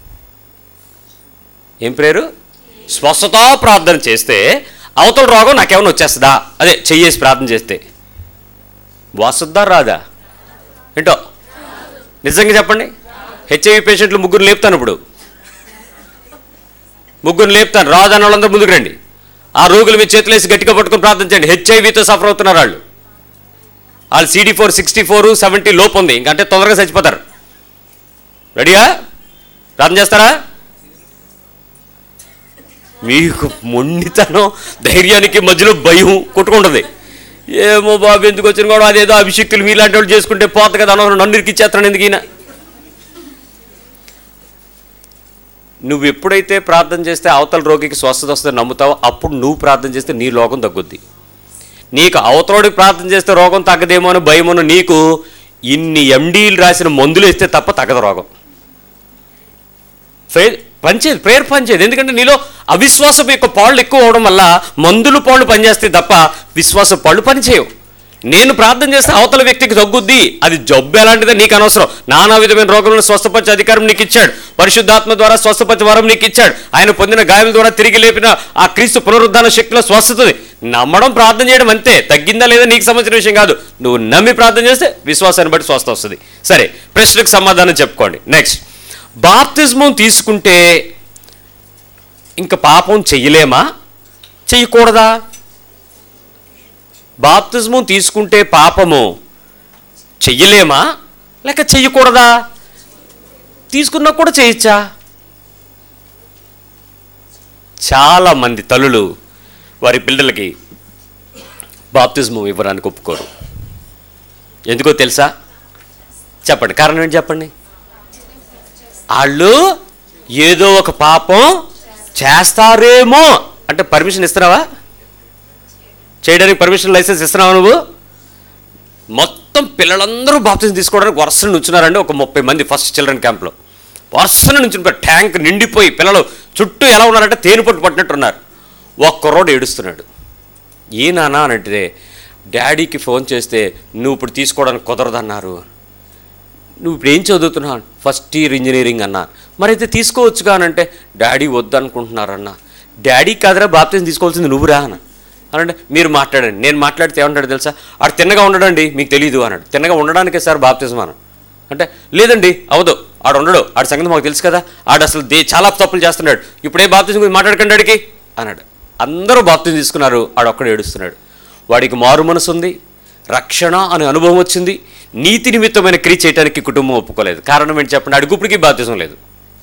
ఏం ప్రేయరు స్వస్థత ప్రార్థన చేస్తే అవతల రోగం నాకేమైనా వచ్చేస్తుందా అదే చెయ్యేసి ప్రార్థన చేస్తే వస్తుందా రాదా ఏంటో నిజంగా చెప్పండి హెచ్ఐవి పేషెంట్లు ముగ్గురు లేపుతాను ఇప్పుడు ముగ్గురు లేపుతాను రాదన్న వాళ్ళందరూ ముందుకు రండి ఆ రోగులు మీ చేతులేసి గట్టిగా పట్టుకొని ప్రార్థన చేయండి హెచ్ఐవితో సఫర్ అవుతున్నారు వాళ్ళు వాళ్ళు CD four sixty four seventy లోపు ఉంది ఇంకంటే తొందరగా చచ్చిపోతారు రెడీయా ప్రార్థన చేస్తారా మీకు మొండితనం ధైర్యానికి మధ్యలో భయం కొట్టుకుంటుంది ఏమో బాబు ఎందుకు వచ్చిన కూడా అదేదో అభిషక్తులు మీలాంటి వాళ్ళు చేసుకుంటే పోత కదా అనవసరం నన్ను ఇరికిచ్చేస్తాను ఎందుకు ఈయన నువ్వు ఎప్పుడైతే ప్రార్థన చేస్తే అవతల రోగికి స్వస్థత వస్తుందని నమ్ముతావో అప్పుడు నువ్వు ప్రార్థన చేస్తే నీ రోగం తగ్గుద్ది నీకు అవతలోడికి ప్రార్థన చేస్తే రోగం తగ్గదేమో అని భయమోను నీకు ఇన్ని ఎండీలు రాసిన మందులు ఇస్తే తప్ప తగ్గదు రోగం ప్రేయర్ పనిచేయదు ప్రేయర్ పనిచేయదు ఎందుకంటే నీలో అవిశ్వాసపు యొక్క పాళ్ళు ఎక్కువ అవడం వల్ల మందులు పాళ్ళు పనిచేస్తాయి తప్ప విశ్వాస పాళ్ళు పనిచేయవు నేను ప్రార్థన చేస్తే అవతల వ్యక్తికి తగ్గుద్ది అది జబ్బు ఎలాంటిదో నీకు అనవసరం నానా విధమైన రోగులను స్వస్థపరిచే అధికారం నీకు ఇచ్చాడు పరిశుద్ధాత్మ ద్వారా స్వస్థపరిచే వరం నీకు ఇచ్చాడు ఆయన పొందిన గాయాల ద్వారా తిరిగి లేపిన ఆ క్రీస్తు పునరుద్ధాన శక్తిలో స్వస్థతది నమ్మడం ప్రార్థన చేయడం అంతే తగ్గిందా లేదా నీకు సంబంధించిన విషయం కాదు నువ్వు నమ్మి ప్రార్థన చేస్తే విశ్వాసాన్ని బట్టి స్వస్థ వస్తుంది సరే ప్రశ్నకు సమాధానం చెప్పుకోండి నెక్స్ట్ బాప్తిజమం తీసుకుంటే ఇంకా పాపం చెయ్యలేమా చెయ్యకూడదా బాప్తిజమం తీసుకుంటే పాపము చెయ్యలేమా లేక చెయ్యకూడదా తీసుకున్నా కూడా చేయొచ్చా చాలా మంది తల్లులు వారి పిల్లలకి బాప్తిజమం ఇవ్వడానికి ఒప్పుకోరు ఎందుకో తెలుసా చెప్పండి కారణం ఏంటి చెప్పండి వాళ్ళు ఏదో ఒక పాపం చేస్తారేమో అంటే పర్మిషన్ ఇస్తున్నావా చేయడానికి పర్మిషన్ లైసెన్స్ ఇస్తున్నావా నువ్వు మొత్తం పిల్లలందరూ బాప్తిజం తీసుకోవడానికి వరుసను నుంచున్నారండి ఒక ముప్పై మంది ఫస్ట్ చిల్డ్రన్ క్యాంప్లో వరుసను నుంచి ట్యాంక్ నిండిపోయి పిల్లలు చుట్టూ ఎలా ఉన్నారంటే తేనె పట్టు పట్టినట్టు ఉన్నారు ఒక్కరోడు ఏడుస్తున్నాడు ఏ నాన్న అని అంటే డాడీకి ఫోన్ చేస్తే నువ్వు ఇప్పుడు తీసుకోవడానికి కుదరదన్నారు నువ్వు ఇప్పుడు ఏం చదువుతున్నావు ఫస్ట్ ఇయర్ ఇంజనీరింగ్ అన్నా మరైతే తీసుకోవచ్చుగా అని అంటే డాడీ వద్దనుకుంటున్నారన్న డాడీ కాదురా బాప్తిజం తీసుకోవాల్సింది నువ్వురా అన్న అనంటే మీరు మాట్లాడండి నేను మాట్లాడితే ఏమంటాడు తెలుసా ఆడు తిన్నగా ఉండడండి మీకు తెలియదు అన్నాడు తిన్నగా ఉండడానికే సార్ బాప్తిజం అన్న అంటే లేదండి అవదు ఆడు ఉండడు ఆడి సంగతి మాకు తెలుసు కదా ఆడు అసలు దే చాలా తప్పులు చేస్తున్నాడు ఇప్పుడే బాప్తిజం గురించి మాట్లాడకండి ఆడికి అన్నాడు అందరూ బాప్తిజం తీసుకున్నారు ఆడు ఒక్కడు ఏడుస్తున్నాడు వాడికి మారు మనసు ఉంది రక్షణ అనే అనుభవం వచ్చింది నీతి నిమిత్తమైన క్రియ చేయడానికి కుటుంబం ఒప్పుకోలేదు కారణం ఏంటి చెప్పండి అడుగుప్పటికి బాధ్యతం లేదు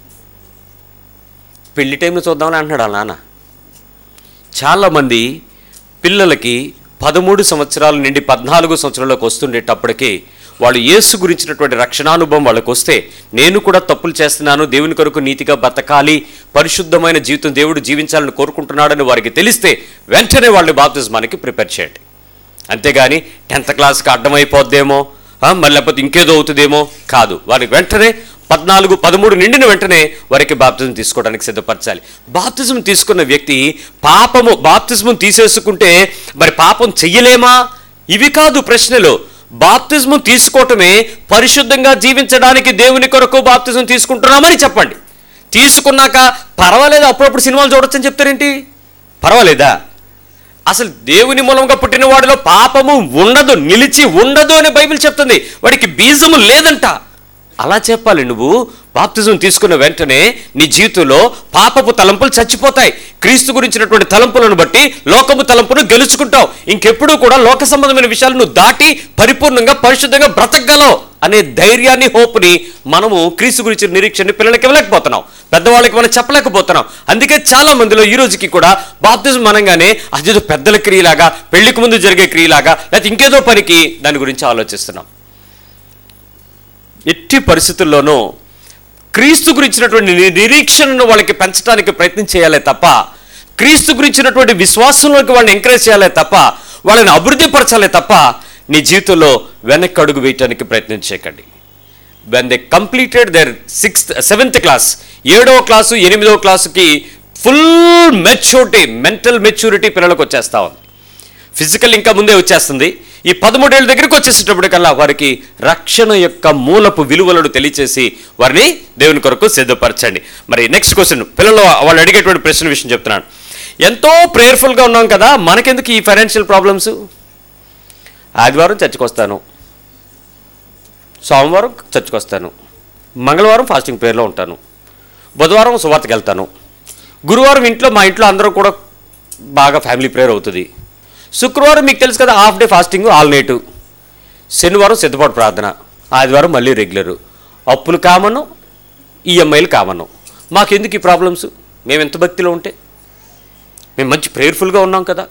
పెళ్లి టైంలో చూద్దామని అంటున్నాడు వాళ్ళ నాన్న చాలామంది పిల్లలకి పదమూడు సంవత్సరాల నుండి పద్నాలుగు సంవత్సరాలకు వస్తుండేటప్పటికి వాళ్ళు యేసు గురించినటువంటి రక్షణానుభవం వాళ్ళకి వస్తే నేను కూడా తప్పులు చేస్తున్నాను దేవుని కొరకు నీతిగా బతకాలి పరిశుద్ధమైన జీవితం దేవుడు జీవించాలని కోరుకుంటున్నాడని వారికి తెలిస్తే వెంటనే వాళ్ళు బాప్తిజమానికి ప్రిపేర్ చేయండి అంతేగాని టెన్త్ క్లాస్కి అడ్డమైపోద్దేమో ఆ, మరి లేకపోతే ఇంకేదో అవుతుందేమో కాదు వారికి వెంటనే పద్నాలుగు పదమూడు నిండిన వెంటనే వారికి బాప్తిజం తీసుకోవడానికి సిద్ధపరచాలి బాప్తిజం తీసుకున్న వ్యక్తి పాపము బాప్తిజం తీసేసుకుంటే మరి పాపం చెయ్యలేమా ఇవి కాదు ప్రశ్నలు బాప్తిజం తీసుకోవటమే పరిశుద్ధంగా జీవించడానికి దేవుని కొరకు బాప్తిజం తీసుకుంటున్నామని చెప్పండి తీసుకున్నాక పర్వాలేదు అప్పుడప్పుడు సినిమాలు చూడొచ్చని చెప్తారేంటి పర్వాలేదా అసలు దేవుని మూలంగా పుట్టిన వాడిలో పాపము ఉండదు నిలిచి ఉండదు అని బైబిల్ చెప్తుంది వాడికి బీజము లేదంట అలా చెప్పాలి నువ్వు బాప్తిజం తీసుకున్న వెంటనే నీ జీవితంలో పాపపు తలంపులు చచ్చిపోతాయి క్రీస్తు గురించినటువంటి తలంపులను బట్టి లోకము తలంపును గెలుచుకుంటావు ఇంకెప్పుడు కూడా లోక సంబంధమైన విషయాలు నువ్వు దాటి పరిపూర్ణంగా పరిశుద్ధంగా బ్రతకగలవు అనే ధైర్యాన్ని హోప్ని మనము క్రీస్తు గురించి నిరీక్షణ పిల్లలకి ఇవ్వలేకపోతున్నాం పెద్దవాళ్ళకి మనం చెప్పలేకపోతున్నాం అందుకే చాలా మందిలో ఈ రోజుకి కూడా బాప్తిజం అనగానే అదేదో పెద్దల క్రియలాగా పెళ్లికి ముందు జరిగే క్రియలాగా లేకపోతే ఇంకేదో పనికి దాని గురించి ఆలోచిస్తున్నాం ఎట్టి పరిస్థితుల్లోనూ క్రీస్తు గురించినటువంటి ని- నిరీక్షణను వాళ్ళకి పెంచడానికి ప్రయత్నం చేయాలే తప్ప క్రీస్తు గురించినటువంటి విశ్వాసంలోకి వాళ్ళని ఎంకరేజ్ చేయాలే తప్ప వాళ్ళని అభివృద్ధి పరచాలే తప్ప నీ జీవితంలో వెనక్కి అడుగు వేయటానికి ప్రయత్నం చేయకండి when they completed their sixth seventh class ఏడవ క్లాసు ఎనిమిదవ క్లాసుకి ఫుల్ మెచ్యూరిటీ మెంటల్ మెచ్యూరిటీ పిల్లలకు వచ్చేస్తా ఉంది ఫిజికల్ ఇంకా ముందే వచ్చేస్తుంది ఈ పదమూడేళ్ళ దగ్గరికి వచ్చేసేటప్పటికల్లా వారికి రక్షణ యొక్క మూలపు విలువలను తెలియచేసి వారిని దేవుని కొరకు సిద్ధపరచండి మరి నెక్స్ట్ క్వశ్చన్ పిల్లలు వాళ్ళు అడిగేటువంటి ప్రశ్న విషయం చెప్తున్నాను ఎంతో ప్రేయర్ఫుల్గా ఉన్నాం కదా మనకెందుకు ఈ ఫైనాన్షియల్ ప్రాబ్లమ్స్ ఆదివారం చర్చకు వస్తాను సోమవారం చర్చకు వస్తాను మంగళవారం ఫాస్టింగ్ ప్రేయర్లో ఉంటాను బుధవారం సువార్తకి వెళ్తాను గురువారం ఇంట్లో మా ఇంట్లో అందరూ కూడా బాగా ఫ్యామిలీ ప్రేయర్ అవుతుంది శుక్రవారం మీకు తెలుసు కదా half day fasting all night శనివారం సిద్ధపాటు ప్రార్థన ఆదివారం మళ్ళీ రెగ్యులరు అప్పులు కామను ఈఎంఐలు కామను మాకెందుకు ఈ ప్రాబ్లమ్స్ మేము ఎంత భక్తిలో ఉంటే మేము మంచి ప్రేయర్ఫుల్గా ఉన్నాం కదా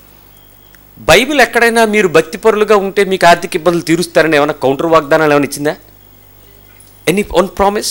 బైబిల్ ఎక్కడైనా మీరు భక్తిపరులుగా ఉంటే మీకు ఆర్థిక ఇబ్బందులు తీరుస్తారని ఏమైనా కౌంటర్ వాగ్దానాలు ఏమైనా ఇచ్చిందా ఎనీ ఓన్ ప్రామిస్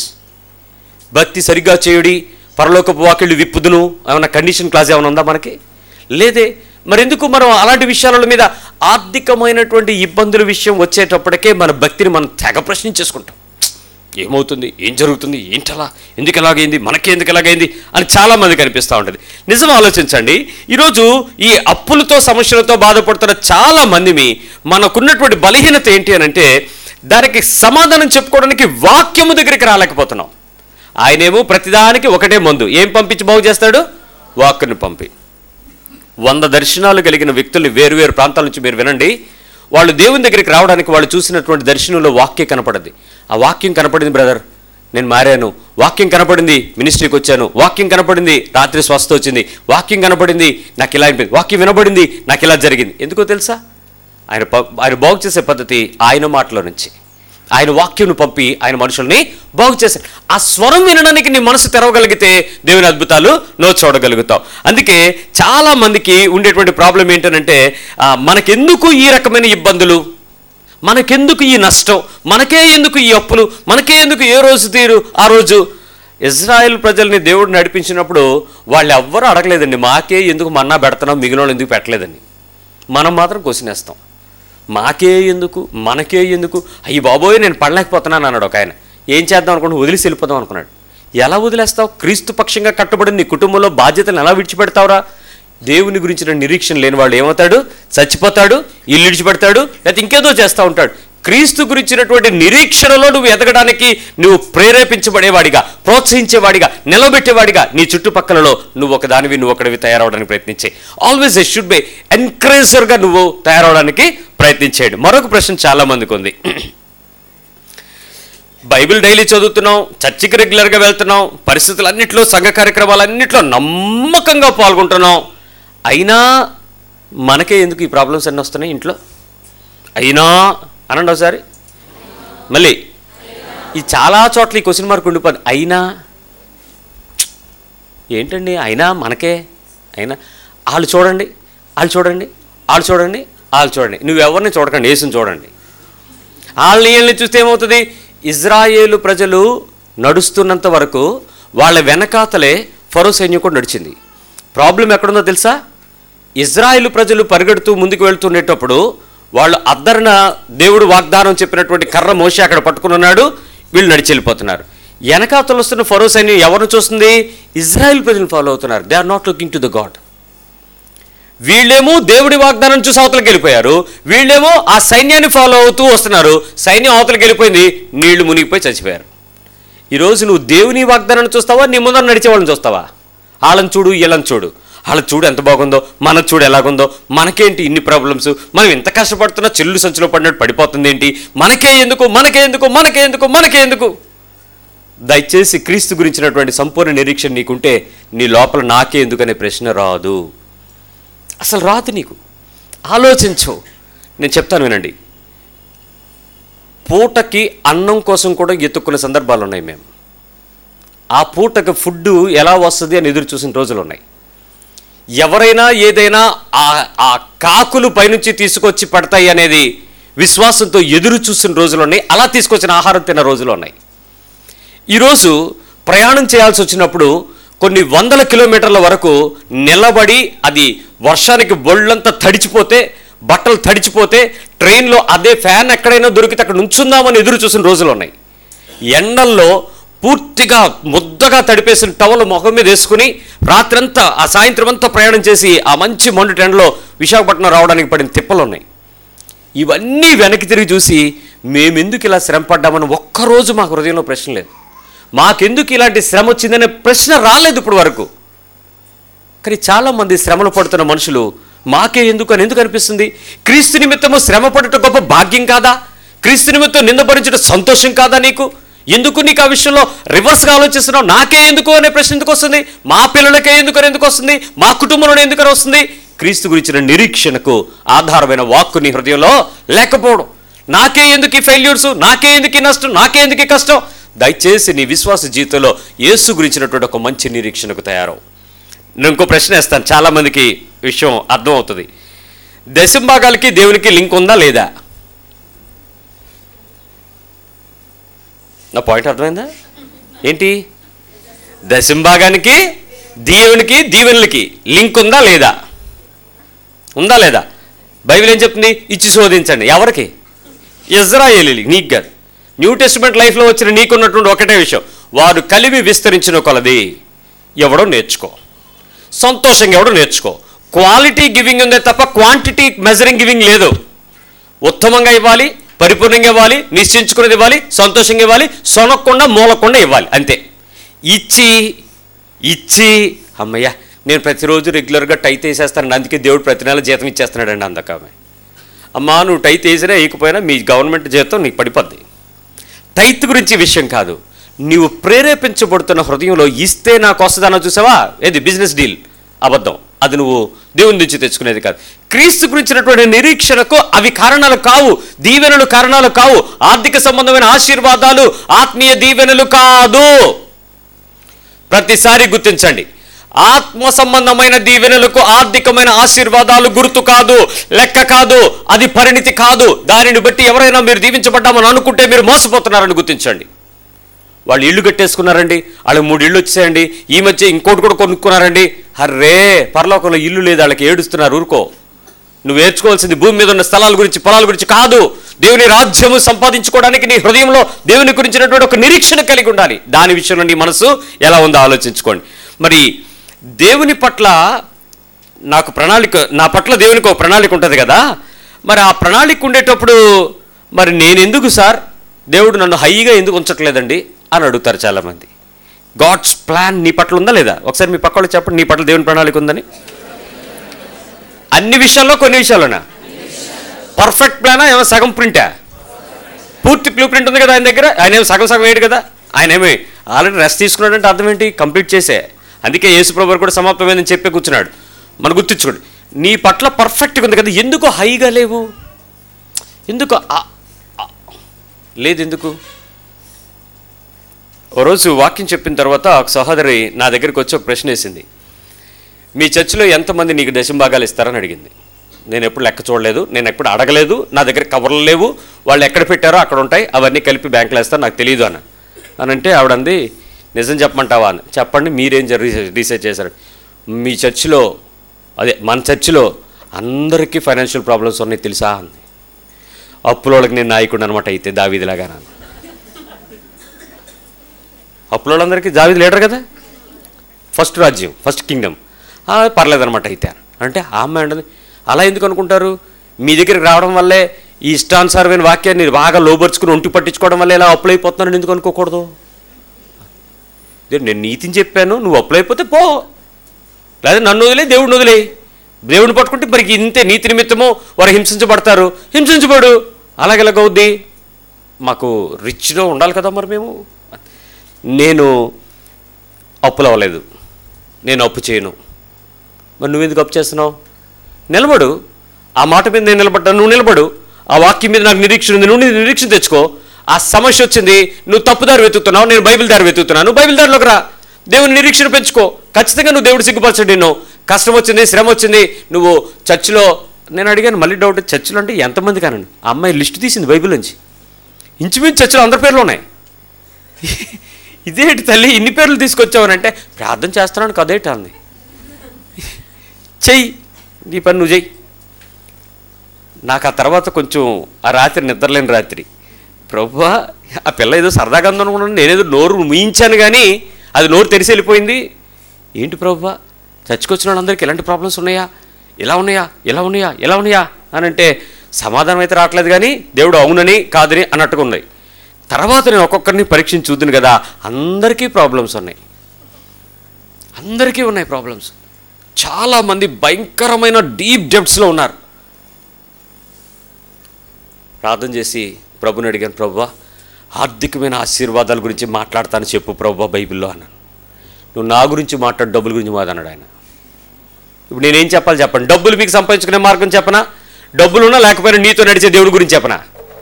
భక్తి సరిగ్గా చేయుడి పరలోకపు వాకిళ్ళు విప్పుదును ఏమైనా కండిషన్ క్లాస్ ఏమైనా ఉందా మనకి లేదే మరెందుకు మనం అలాంటి విషయాల మీద ఆర్థికమైనటువంటి ఇబ్బందుల విషయం వచ్చేటప్పటికే మన భక్తిని మనం తెగ ప్రశ్నించేసుకుంటాం ఏమవుతుంది ఏం జరుగుతుంది ఏంటలా ఎందుకు ఎలాగైంది మనకి ఎందుకు ఎలాగైంది అని చాలా మందికి అనిపిస్తూ ఉంటుంది నిజం ఆలోచించండి ఈరోజు ఈ అప్పులతో సమస్యలతో బాధపడుతున్న చాలా మందిని మనకున్నటువంటి బలహీనత ఏంటి అని అంటే దానికి సమాధానం చెప్పుకోవడానికి వాక్యము దగ్గరికి రాలేకపోతున్నాం ఆయనేమో ప్రతిదానికి ఒకటే మందు ఏం పంపించి బాగు చేస్తాడు వాక్కుని పంపి వంద దర్శనాలు కలిగిన వ్యక్తులు వేరువేరు ప్రాంతాల నుంచి మీరు వినండి వాళ్ళు దేవుని దగ్గరికి రావడానికి వాళ్ళు చూసినటువంటి దర్శనంలో వాక్యం కనపడింది ఆ వాక్యం కనపడింది బ్రదర్ నేను మారాను వాక్యం కనపడింది మినిస్ట్రీకి వచ్చాను వాక్యం కనపడింది రాత్రి స్వస్థ వచ్చింది వాక్యం కనపడింది నాకు ఇలా అయిపోయింది వాక్యం వినబడింది నాకు ఇలా జరిగింది ఎందుకో తెలుసా ఆయన ప- ఆయన బాగు చేసే పద్ధతి ఆయన మాటలో నుంచి ఆయన వాక్యం పంపి ఆయన మనుషుల్ని బాగు చేశారు ఆ స్వరం వినడానికి నీ మనసు తెరవగలిగితే దేవుని అద్భుతాలు నో చూడగలుగుతావు అందుకే చాలా మందికి ఉండేటువంటి ప్రాబ్లం ఏంటంటే ఆ, మనకెందుకు ఈ రకమైన ఇబ్బందులు మనకెందుకు ఈ నష్టం మనకే ఎందుకు ఈ అప్పులు మనకే ఎందుకు ఏ రోజు తీరు ఆ రోజు ఇజ్రాయెల్ ప్రజల్ని దేవుడు నడిపించినప్పుడు వాళ్ళు ఎవ్వరూ అడగలేదండి మాకే ఎందుకు మన్నా పెడుతున్నాం మిగిలిన వాళ్ళు ఎందుకు పెట్టలేదని మనం మాత్రం క్వశ్చన్ మాకే ఎందుకు మనకే ఎందుకు అయ్యి బాబోయ్ నేను పడలేకపోతున్నాను అన్నాడు ఒక ఆయన ఏం చేద్దాం అనుకుంటే వదిలేసి వెళ్ళిపోదాం అనుకున్నాడు ఎలా వదిలేస్తావు క్రీస్తు పక్షంగా కట్టబడిన నీ కుటుంబంలో బాధ్యతను ఎలా విడిచిపెడతావురా దేవుని గురించిన నిరీక్షణ లేని వాడు ఏమవుతాడు చచ్చిపోతాడు ఇల్లు విడిచిపెడతాడు లేకపోతే ఇంకేదో చేస్తూ ఉంటాడు క్రీస్తు గురించినటువంటి నిరీక్షణలో నువ్వు ఎదగడానికి నువ్వు ప్రేరేపించబడేవాడిగా ప్రోత్సహించేవాడిగా నిలబెట్టేవాడిగా నీ చుట్టుపక్కలలో నువ్వు ఒక దానివి నువ్వు ఒకటివి తయారవడానికి ప్రయత్నించే ఆల్వేస్ ఎ షుడ్ బి ఎన్కరేజర్గా నువ్వు తయారవడానికి ప్రయత్నించేయండి మరొక ప్రశ్న చాలా మందికి ఉంది బైబిల్ డైలీ చదువుతున్నాం చర్చికి రెగ్యులర్గా వెళ్తున్నాం పరిస్థితులన్నింటిలో సంఘ కార్యక్రమాలన్నింటిలో నమ్మకంగా పాల్గొంటున్నాం అయినా మనకే ఎందుకు ఈ ప్రాబ్లమ్స్ అన్నీ వస్తున్నాయి ఇంట్లో అయినా అనండి ఒకసారి మళ్ళీ ఈ చాలా చోట్ల ఈ క్వశ్చన్ మార్క్ ఉండిపోయింది అయినా ఏంటండి అయినా మనకే అయినా వాళ్ళు చూడండి వాళ్ళు చూడండి వాళ్ళు చూడండి వాళ్ళు చూడండి నువ్వు ఎవరిని చూడకండి యేసుని చూడండి వాళ్ళని వీళ్ళని చూస్తే ఏమవుతుంది ఇజ్రాయేలు ప్రజలు నడుస్తున్నంత వరకు వాళ్ళ వెనకాతలే ఫరో సైన్యం కూడా నడిచింది ప్రాబ్లం ఎక్కడుందో తెలుసా ఇజ్రాయేలు ప్రజలు పరిగెడుతూ ముందుకు వెళ్తుండేటప్పుడు వాళ్ళు అద్దరన దేవుడు వాగ్దానం చెప్పినటువంటి కర్ర మోసి అక్కడ పట్టుకుని ఉన్నాడు వీళ్ళు నడిచి వెళ్ళిపోతున్నారు వెనకాతలు వస్తున్న ఫరో సైన్యం ఎవరిని చూస్తుంది ఇజ్రాయెల్ ప్రజలను ఫాలో అవుతున్నారు they are not looking to the God వీళ్ళేమో దేవుడి వాగ్దానం చూసి అవతలకి వెళ్ళిపోయారు వీళ్ళేమో ఆ సైన్యాన్ని ఫాలో అవుతూ వస్తున్నారు సైన్యం అవతలకి వెళ్ళిపోయింది నీళ్లు మునిగిపోయి చచ్చిపోయారు ఈరోజు నువ్వు దేవుని వాగ్దానాన్ని చూస్తావా నీ ముందర నడిచే వాళ్ళని చూస్తావా వాళ్ళని చూడు వీళ్ళని చూడు వాళ్ళ చూడు ఎంత బాగుందో మన చూడు ఎలాగుందో మనకేంటి ఇన్ని ప్రాబ్లమ్స్ మనం ఎంత కష్టపడుతున్నా చెల్లు సంచులో పడినట్టు పడిపోతుంది ఏంటి మనకే ఎందుకు మనకే ఎందుకు మనకే ఎందుకు మనకే ఎందుకు దయచేసి క్రీస్తు గురించినటువంటి సంపూర్ణ నిరీక్షణ నీకుంటే నీ లోపల నాకే ఎందుకనే ప్రశ్న రాదు అసలు రాదు నీకు ఆలోచించు నేను చెప్తాను వినండి పూటకి అన్నం కోసం కూడా ఎత్తుక్కునే సందర్భాలు ఉన్నాయి మేము ఆ పూటకి ఫుడ్ ఎలా వస్తుంది అని ఎదురు చూసిన రోజులు ఉన్నాయి ఎవరైనా ఏదైనా ఆ ఆ కాకులు పైనుంచి తీసుకొచ్చి పడతాయి అనేది విశ్వాసంతో ఎదురు చూసిన రోజులు ఉన్నాయి అలా తీసుకొచ్చిన ఆహారం తిన్న రోజులు ఉన్నాయి ఈరోజు ప్రయాణం చేయాల్సి వచ్చినప్పుడు కొన్ని వందల కిలోమీటర్ల వరకు నిలబడి అది వర్షానికి బొళ్ళంతా తడిచిపోతే బట్టలు తడిచిపోతే ట్రైన్లో అదే ఫ్యాన్ ఎక్కడైనా దొరికితే అక్కడ నుంచుందామని ఎదురు చూసిన రోజులు ఉన్నాయి ఎండల్లో పూర్తిగా ముద్దగా తడిపేసిన టవల్ ముఖం మీద వేసుకుని రాత్రంతా ఆ సాయంత్రం అంతా ప్రయాణం చేసి ఆ మంచి మొండు టెండలో విశాఖపట్నం రావడానికి పడిన తిప్పలు ఉన్నాయి ఇవన్నీ వెనక్కి తిరిగి చూసి మేమెందుకు ఇలా శ్రమ పడ్డామని ఒక్కరోజు మాకు హృదయంలో ప్రశ్న లేదు మాకెందుకు ఇలాంటి శ్రమ వచ్చిందనే ప్రశ్న రాలేదు ఇప్పుడు వరకు కానీ చాలామంది శ్రమలు పడుతున్న మనుషులు మాకే ఎందుకు అని ఎందుకు అనిపిస్తుంది క్రీస్తు నిమిత్తము శ్రమ పడటం గొప్ప భాగ్యం కాదా క్రీస్తు నిమిత్తం నిందపరించడం సంతోషం కాదా నీకు ఎందుకు నీకు ఆ విషయంలో రివర్స్గా ఆలోచిస్తున్నావు నాకే ఎందుకు అనే ప్రశ్న ఎందుకు వస్తుంది మా పిల్లలకే ఎందుకు అని ఎందుకు వస్తుంది మా కుటుంబంలో ఎందుకు అని వస్తుంది క్రీస్తు గురించిన నిరీక్షణకు ఆధారమైన వాక్కు నీ హృదయంలో లేకపోవడం నాకే ఎందుకు ఈ ఫెయిల్యూర్స్ నాకే ఎందుకు ఈ నష్టం నాకే ఎందుకు ఈ కష్టం దయచేసి నీ విశ్వాస జీవితంలో యేసు గురించినటువంటి ఒక మంచి నిరీక్షణకు తయారవు నేను ఇంకో ప్రశ్న వేస్తాను చాలామందికి విషయం అర్థమవుతుంది దశంభాగాలకి దేవునికి లింక్ ఉందా లేదా నా పాయింట్ అర్థమైందా ఏంటి దశంభాగానికి దేవునికి దీవెనలకి లింక్ ఉందా లేదా ఉందా లేదా బైబిల్ ఏం చెప్తుంది ఇచ్చి శోధించండి ఎవరికి ఇజ్రాయేలీ నీకు కాదు న్యూ టెస్టిమెంట్ లైఫ్లో వచ్చిన నీకున్నటువంటి ఒకటే విషయం వారు కలివి విస్తరించిన కొలది ఎవడో నేర్చుకో సంతోషంగా ఎవడో నేర్చుకో క్వాలిటీ గివింగ్ ఉందే తప్ప క్వాంటిటీ మెజరింగ్ గివింగ్ లేదు ఉత్తమంగా ఇవ్వాలి పరిపూర్ణంగా ఇవ్వాలి నిశ్చయించుకునేది ఇవ్వాలి సంతోషంగా ఇవ్వాలి సొనకుండా మూలకుండా ఇవ్వాలి అంతే ఇచ్చి ఇచ్చి అమ్మయ్య నేను ప్రతిరోజు రెగ్యులర్గా టైత్ వేసేస్తానండి అందుకే దేవుడు ప్రతి నెల జీతం ఇచ్చేస్తున్నాడండి అందకామె అమ్మా నువ్వు టైత్ వేసినా వేయకపోయినా మీ గవర్నమెంట్ జీతం నీకు పడిపోద్ది టైత్ గురించి విషయం కాదు నీవు ప్రేరేపించబడుతున్న హృదయంలో ఇస్తే నాకు వస్తుందన్న చూసావా ఏది బిజినెస్ డీల్ అబద్ధం అది నువ్వు దేవుని నుంచి తెచ్చుకునేది కాదు క్రీస్తు గురించినటువంటి నిరీక్షణకు అవి కారణాలు కావు దీవెనలు కారణాలు కావు ఆర్థిక సంబంధమైన ఆశీర్వాదాలు ఆత్మీయ దీవెనలు కాదు ప్రతిసారి గుర్తించండి ఆత్మ సంబంధమైన దీవెనలకు ఆర్థికమైన ఆశీర్వాదాలు గుర్తు కాదు లెక్క కాదు అది పరిణితి కాదు దానిని బట్టి ఎవరైనా మీరు దీవించబడ్డామని అనుకుంటే మీరు మోసపోతున్నారని గుర్తించండి వాళ్ళు ఇల్లు కట్టేసుకున్నారండి వాళ్ళకి మూడు ఇళ్ళు వచ్చాయండి ఈ మధ్య ఇంకోటి కూడా కొనుక్కున్నారండి హర్రే పరలోకంలో ఇల్లు లేదు వాళ్ళకి ఏడుస్తున్నారు ఊరుకో నువ్వు నేర్చుకోవాల్సింది భూమి మీద ఉన్న స్థలాల గురించి పొలాల గురించి కాదు దేవుని రాజ్యము సంపాదించుకోవడానికి నీ హృదయంలో దేవుని గురించినటువంటి ఒక నిరీక్షణ కలిగి ఉండాలి దాని విషయంలో నీ మనసు ఎలా ఉందో ఆలోచించుకోండి మరి దేవుని పట్ల నాకు ప్రణాళిక నా పట్ల దేవునికి ఒక ప్రణాళిక ఉంటుంది కదా మరి ఆ ప్రణాళిక ఉండేటప్పుడు మరి నేను ఎందుకు సార్ దేవుడు నన్ను హైగా ఎందుకు ఉంచట్లేదండి అని అడుగుతారు చాలామంది గాడ్స్ ప్లాన్ నీ పట్ల ఉందా లేదా ఒకసారి మీ పక్క వాళ్ళు చెప్పండి నీ పట్ల దేవుని ప్రణాళిక ఉందని అన్ని విషయాల్లో కొన్ని విషయాల్లోనా పర్ఫెక్ట్ ప్లానా ఏమో సగం ప్రింటా పూర్తి బ్లూ ప్రింట్ ఉంది కదా ఆయన దగ్గర ఆయన ఏమో సగం సగం వేయడు కదా ఆయన ఏమి ఆల్రెడీ రెస్ట్ తీసుకున్నాడంటే అర్థం ఏంటి కంప్లీట్ చేసే అందుకే యేసుప్రభు కూడా సమాప్తమైందని చెప్పి కూర్చున్నాడు మనం గుర్తించుకోండి నీ పట్ల పర్ఫెక్ట్గా ఉంది కదా ఎందుకు హైగా లేవు ఎందుకు ఆ- ఆ- లేదు ఎందుకు ఓ రోజు వాక్యం చెప్పిన తర్వాత ఒక సహోదరి నా దగ్గరికి వచ్చి ఒక ప్రశ్న వేసింది మీ చర్చిలో ఎంతమంది నీకు దశంభాగాలు ఇస్తారని అడిగింది నేను ఎప్పుడు లెక్క చూడలేదు నేను ఎప్పుడు అడగలేదు నా దగ్గర కవర్లు లేవు వాళ్ళు ఎక్కడ పెట్టారో అక్కడ ఉంటాయి అవన్నీ కలిపి బ్యాంకులో వేస్తారు నాకు తెలియదు అని అని అంటే ఆవిడంది నిజం చెప్పమంటావా అని చెప్పండి మీరేం రీసెర్చ్ రీసెర్చ్ చేశారు మీ చర్చిలో అదే మన చర్చిలో అందరికీ ఫైనాన్షియల్ ప్రాబ్లమ్స్ ఉన్నాయి తెలుసా అంది అప్పులోళ్ళకి నేను నాయకుడు అనమాట అయితే దావీదిలాగా నన్ను అప్పులోళ్ళందరికీ దావీది లీడర్ కదా ఫస్ట్ రాజ్యం ఫస్ట్ కింగ్డమ్ పర్లేదనమాట అయితే అంటే ఆ అమ్మాయి అంటది అలా ఎందుకు అనుకుంటారు మీ దగ్గరికి రావడం వల్లే ఈ ఇష్టానుసారమైన వాక్యాన్ని బాగా లోబరుచుకుని ఒంటి పట్టించుకోవడం వల్ల ఇలా అప్పులు అయిపోతున్నాను ఎందుకు అనుకోకూడదు ఇదే నేను నీతిని చెప్పాను నువ్వు అప్పులు అయిపోతే పో లేదా నన్ను వదిలే దేవుడిని వదిలే దేవుడిని పట్టుకుంటే మరి ఇంతే నీతి నిమిత్తమో వారు హింసించబడతారు హింసించబడు అలాగెలాగవుద్ది మాకు రిచ్లో ఉండాలి కదా మరి మేము నేను అప్పులు అవ్వలేదు నేను అప్పు చేయను మరి నువ్వెందుకు అప్పు చేస్తున్నావు నిలబడు ఆ మాట మీద నేను నిలబడ్డా నువ్వు నిలబడు ఆ వాక్యం మీద నాకు నిరీక్షణ ఉంది నువ్వు నీ నిరీక్షణ తెచ్చుకో ఆ సమస్య వచ్చింది నువ్వు తప్పుదారి వెతుకుతున్నావు నేను బైబిల్ దారి వెతుకుతున్నాను నువ్వు బైబిల్ దారిలోకి రా దేవుని నిరీక్షణ పెంచుకో ఖచ్చితంగా నువ్వు దేవుడు సిగ్గుపరచడు నిన్ను కష్టం వచ్చింది శ్రమ వచ్చింది నువ్వు చర్చిలో నేను అడిగాను మళ్ళీ డౌట్ చర్చిలో అంటే ఎంతమంది కానండి ఆ అమ్మాయి లిస్ట్ తీసింది బైబిల్ నుంచి ఇంచుమించు చర్చిలో అందరి పేర్లు ఉన్నాయి ఇదేంటి తల్లి ఇన్ని పేర్లు తీసుకొచ్చావనంటే ప్రార్థన చేస్తున్నాను కదేట అంది చెయ్యి నీ పని నువ్వు చెయ్యి నాకు ఆ తర్వాత కొంచెం ఆ రాత్రి నిద్రలేని రాత్రి ప్రభువా ఆ పిల్ల ఏదో సరదాగా ఉందనుకున్నాను నేనేదో నోరు ముయించాను కానీ అది నోరు తెరిసి వెళ్ళిపోయింది ఏంటి ప్రభువా చచ్చికొచ్చిన వాళ్ళందరికీ ఎలాంటి ప్రాబ్లమ్స్ ఉన్నాయా ఎలా ఉన్నాయా ఎలా ఉన్నాయా ఎలా ఉన్నాయా అని అంటే సమాధానం అయితే రావట్లేదు కానీ దేవుడు అవునని కాదని అన్నట్టుగా ఉన్నాయి తర్వాత నేను ఒక్కొక్కరిని పరీక్షించి చూద్దును కదా అందరికీ ప్రాబ్లమ్స్ ఉన్నాయి అందరికీ ఉన్నాయి ప్రాబ్లమ్స్ చాలామంది భయంకరమైన డీప్ డెప్త్స్లో ఉన్నారు ప్రార్థన చేసి ప్రభుని అడిగాను ప్రభువా ఆర్థికమైన ఆశీర్వాదాల గురించి మాట్లాడతాను చెప్పు ప్రభు బైబిల్లో అన్నాను నువ్వు నా గురించి మాట్లాడు డబ్బుల గురించి మాదన్నాడు ఆయన ఇప్పుడు నేనేం చెప్పాలి చెప్పండి డబ్బులు మీకు సంపాదించుకునే మార్గం చెప్పనా డబ్బులున్నా లేకపోయినా నీతో నడిచే దేవుడి గురించి చెప్పనా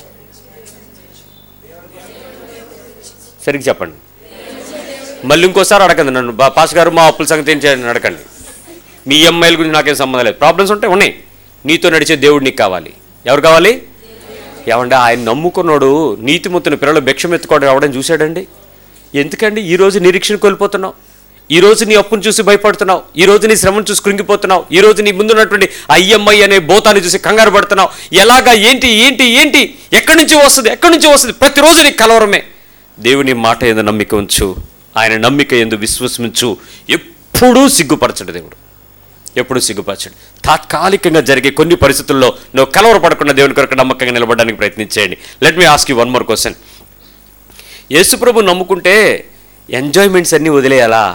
సరిగ్గా చెప్పండి మళ్ళీ ఇంకోసారి అడగండి నన్ను బా పాస్ గారు మా అప్పుల సంగతి ఏం చేయండి అడగండి మీ ఈఎంఐల గురించి నాకేం సంబంధం లేదు ప్రాబ్లమ్స్ ఉంటే ఉన్నాయి నీతో నడిచే దేవుడు నీకు కావాలి ఎవరు కావాలి ఏమంటే ఆయన నమ్ముకున్నాడు నీతిమంతుని పిల్లలు భిక్షం ఎత్తుకోవడం ఎవడని చూశాడండి ఎందుకండి ఈ రోజు నిరీక్షణ కోల్పోతున్నావు ఈ రోజు నీ అప్పును చూసి భయపడుతున్నావు ఈ రోజు నీ శ్రమను చూసి కృంగిపోతున్నావు ఈ రోజు నీ ముందున్నటువంటి ఐఎంఐ అనే భూతాన్ని చూసి కంగారు పడుతున్నావు ఎలాగా ఏంటి ఏంటి ఏంటి ఎక్కడి నుంచి వస్తుంది ఎక్కడి నుంచి వస్తుంది ప్రతిరోజు నీకు కలవరమే దేవుని మాట ఎందు నమ్మిక ఉంచు ఆయన నమ్మిక ఎందు విశ్వసించు ఎప్పుడూ సిగ్గుపరచడు దేవుడు ఎప్పుడు సిగ్గుపరచడు తాత్కాలికంగా జరిగే కొన్ని పరిస్థితుల్లో నువ్వు కలవరపడకుండా దేవుని కొరకు నమ్మకంగా నిలబడడానికి ప్రయత్నించేయండి let me ask you one more question యేసుప్రభు నమ్ముకుంటే ఎంజాయ్మెంట్స్ అన్నీ వదిలేయాలా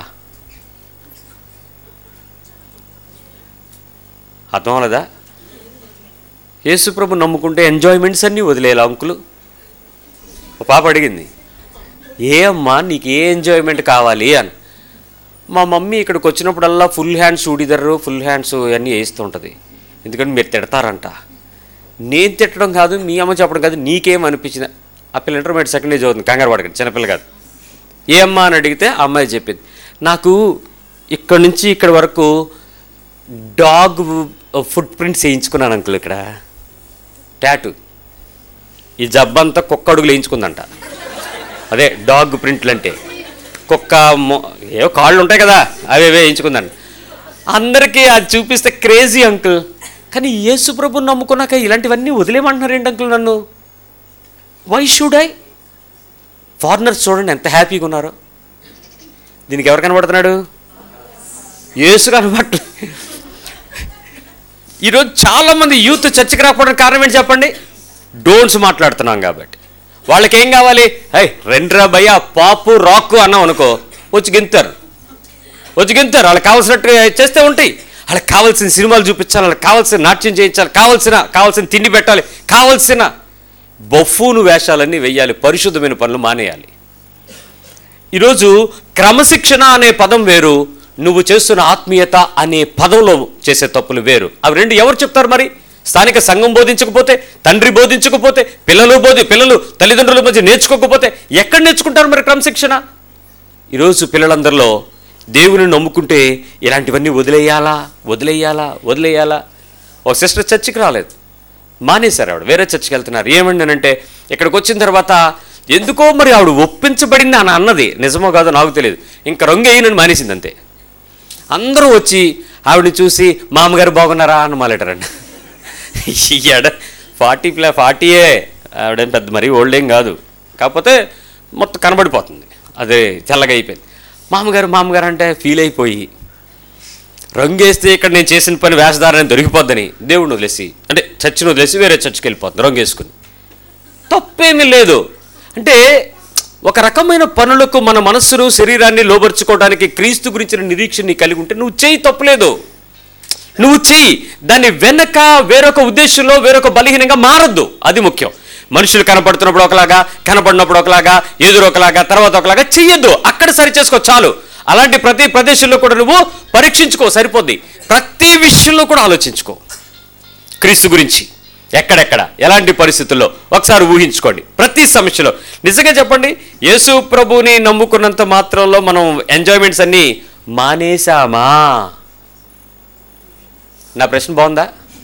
అర్థం అవలేదా యేసుప్రభు నమ్ముకుంటే ఎంజాయ్మెంట్స్ అన్నీ వదిలేయాలా అంకులు ఒక పాప అడిగింది ఏ అమ్మా నీకు ఏ ఎంజాయ్మెంట్ కావాలి అని మా మమ్మీ ఇక్కడికి వచ్చినప్పుడల్లా ఫుల్ హ్యాండ్స్ ఊడిదర్రు ఫుల్ హ్యాండ్స్ అన్నీ వేస్తూ ఉంటుంది ఎందుకంటే మీరు తిడతారంట నేను తిట్టడం కాదు మీ అమ్మ చెప్పడం కాదు నీకేం అనిపించింది ఆ పిల్ల ఇంటర్మీడియట్ సెకండ్ ఏజ్ అవుతుంది కంగారు పడకండి చిన్నపిల్ల కాదు ఏ అమ్మ అని అడిగితే ఆ అమ్మాయి చెప్పింది నాకు ఇక్కడ నుంచి ఇక్కడ వరకు డాగ్ ఫుట్ ప్రింట్స్ వేయించుకున్నాను అంకుల్ ఇక్కడ టాటూ ఈ జబ్బంతా కుక్క అడుగులు వేయించుకుందంట అదే డాగ్ ప్రింట్లు అంటే కుక్క మొ- ఏవో కాళ్ళు ఉంటాయి కదా అవి అవే వేయించుకుందండి అందరికీ అది చూపిస్తే క్రేజీ అంకుల్ కానీ యేసు ప్రభు నమ్ముకున్నాక ఇలాంటివన్నీ వదిలేమంటున్నారు ఏంటి అంకుల్ నన్ను వై షుడ్ ఐ ఫారినర్స్ చూడండి ఎంత హ్యాపీగా ఉన్నారో దీనికి ఎవరు కనబడుతున్నాడు యేసు కనబట్టు ఈరోజు చాలామంది యూత్ చర్చకి రాకపోవడానికి కారణం ఏంటి చెప్పండి డోన్స్ మాట్లాడుతున్నాం కాబట్టి వాళ్ళకి ఏం కావాలి హై రెండ్రా భయ్య పాపు రాక్ అన్నాం అనుకో వచ్చి గింతారు వచ్చి గింతారు వాళ్ళకి కావాల్సినట్టు చేస్తే ఉంటాయి వాళ్ళకి కావాల్సిన సినిమాలు చూపించాలి వాళ్ళకి కావాల్సిన నాట్యం చేయించాలి కావాల్సిన కావాల్సిన తిండి పెట్టాలి కావాల్సిన బొఫూను వేషాలన్నీ వెయ్యాలి పరిశుద్ధమైన పనులు మానేయాలి ఈరోజు క్రమశిక్షణ అనే పదం వేరు నువ్వు చేస్తున్న ఆత్మీయత అనే పదంలో చేసే తప్పులు వేరు అవి రెండు ఎవరు చెప్తారు మరి స్థానిక సంఘం బోధించకపోతే తండ్రి బోధించకపోతే పిల్లలు బోధి పిల్లలు తల్లిదండ్రుల మధ్య నేర్చుకోకపోతే ఎక్కడ నేర్చుకుంటారు మరి క్రమశిక్షణ ఈరోజు పిల్లలందరిలో దేవుని నమ్ముకుంటే ఇలాంటివన్నీ వదిలేయాలా వదిలేయాలా వదిలేయాలా ఒక సిస్టర్ చర్చికి రాలేదు మానేశారు ఆవిడ వేరే చర్చికి వెళ్తున్నారు ఏమండి అంటే ఇక్కడికి వచ్చిన తర్వాత ఎందుకో మరి ఆవిడ ఒప్పించబడింది అని అన్నది నిజమో కాదో నాకు తెలియదు ఇంకా రంగు వేయనని మానేసింది అంతే అందరూ వచ్చి ఆవిడని చూసి మామగారు బాగున్నారా అని మాలేటారండి ఎడ ఫార్టీ ప్లే ఫార్టీయే ఆవిడేం పెద్ద మరీ ఓల్డ్ ఏం కాదు కాకపోతే మొత్తం కనబడిపోతుంది అదే తెల్లగా అయిపోయింది మామగారు మామగారు అంటే ఫీల్ అయిపోయి రంగేస్తే ఇక్కడ నేను చేసిన పని వేషధారణ దొరికిపోద్దని దేవుడిని వదిలేసి అంటే చర్చిని వదిలేసి వేరే చర్చికి వెళ్ళిపోతుంది రంగేసుకుని తప్పేమీ లేదు అంటే ఒక రకమైన పనులకు మన మనస్సును శరీరాన్ని లోబర్చుకోవడానికి క్రీస్తు గురించిన నిరీక్షణ నీకు కలిగి ఉంటే నువ్వు చేయి తప్పులేదు నువ్వు చెయ్యి దాని వెనక వేరొక ఉద్దేశంలో వేరొక బలహీనంగా మారద్దు అది ముఖ్యం మనుషులు కనపడుతున్నప్పుడు ఒకలాగా కనపడినప్పుడు ఒకలాగా ఎదురు ఒకలాగా తర్వాత ఒకలాగా చెయ్యొద్దు అక్కడ సరి చేసుకో చాలు అలాంటి ప్రతి ప్రదేశంలో కూడా నువ్వు పరీక్షించుకో సరిపోద్ది ప్రతి విషయంలో కూడా ఆలోచించుకో క్రీస్తు గురించి ఎక్కడెక్కడ ఎలాంటి పరిస్థితుల్లో ఒకసారి ఊహించుకోండి ప్రతి సమస్యలో నిజంగా చెప్పండి యేసు ప్రభుని నమ్ముకున్నంత మాత్రంలో మనం ఎంజాయ్మెంట్స్ అన్నీ మానేశామా నా ప్రశ్న బాగుందా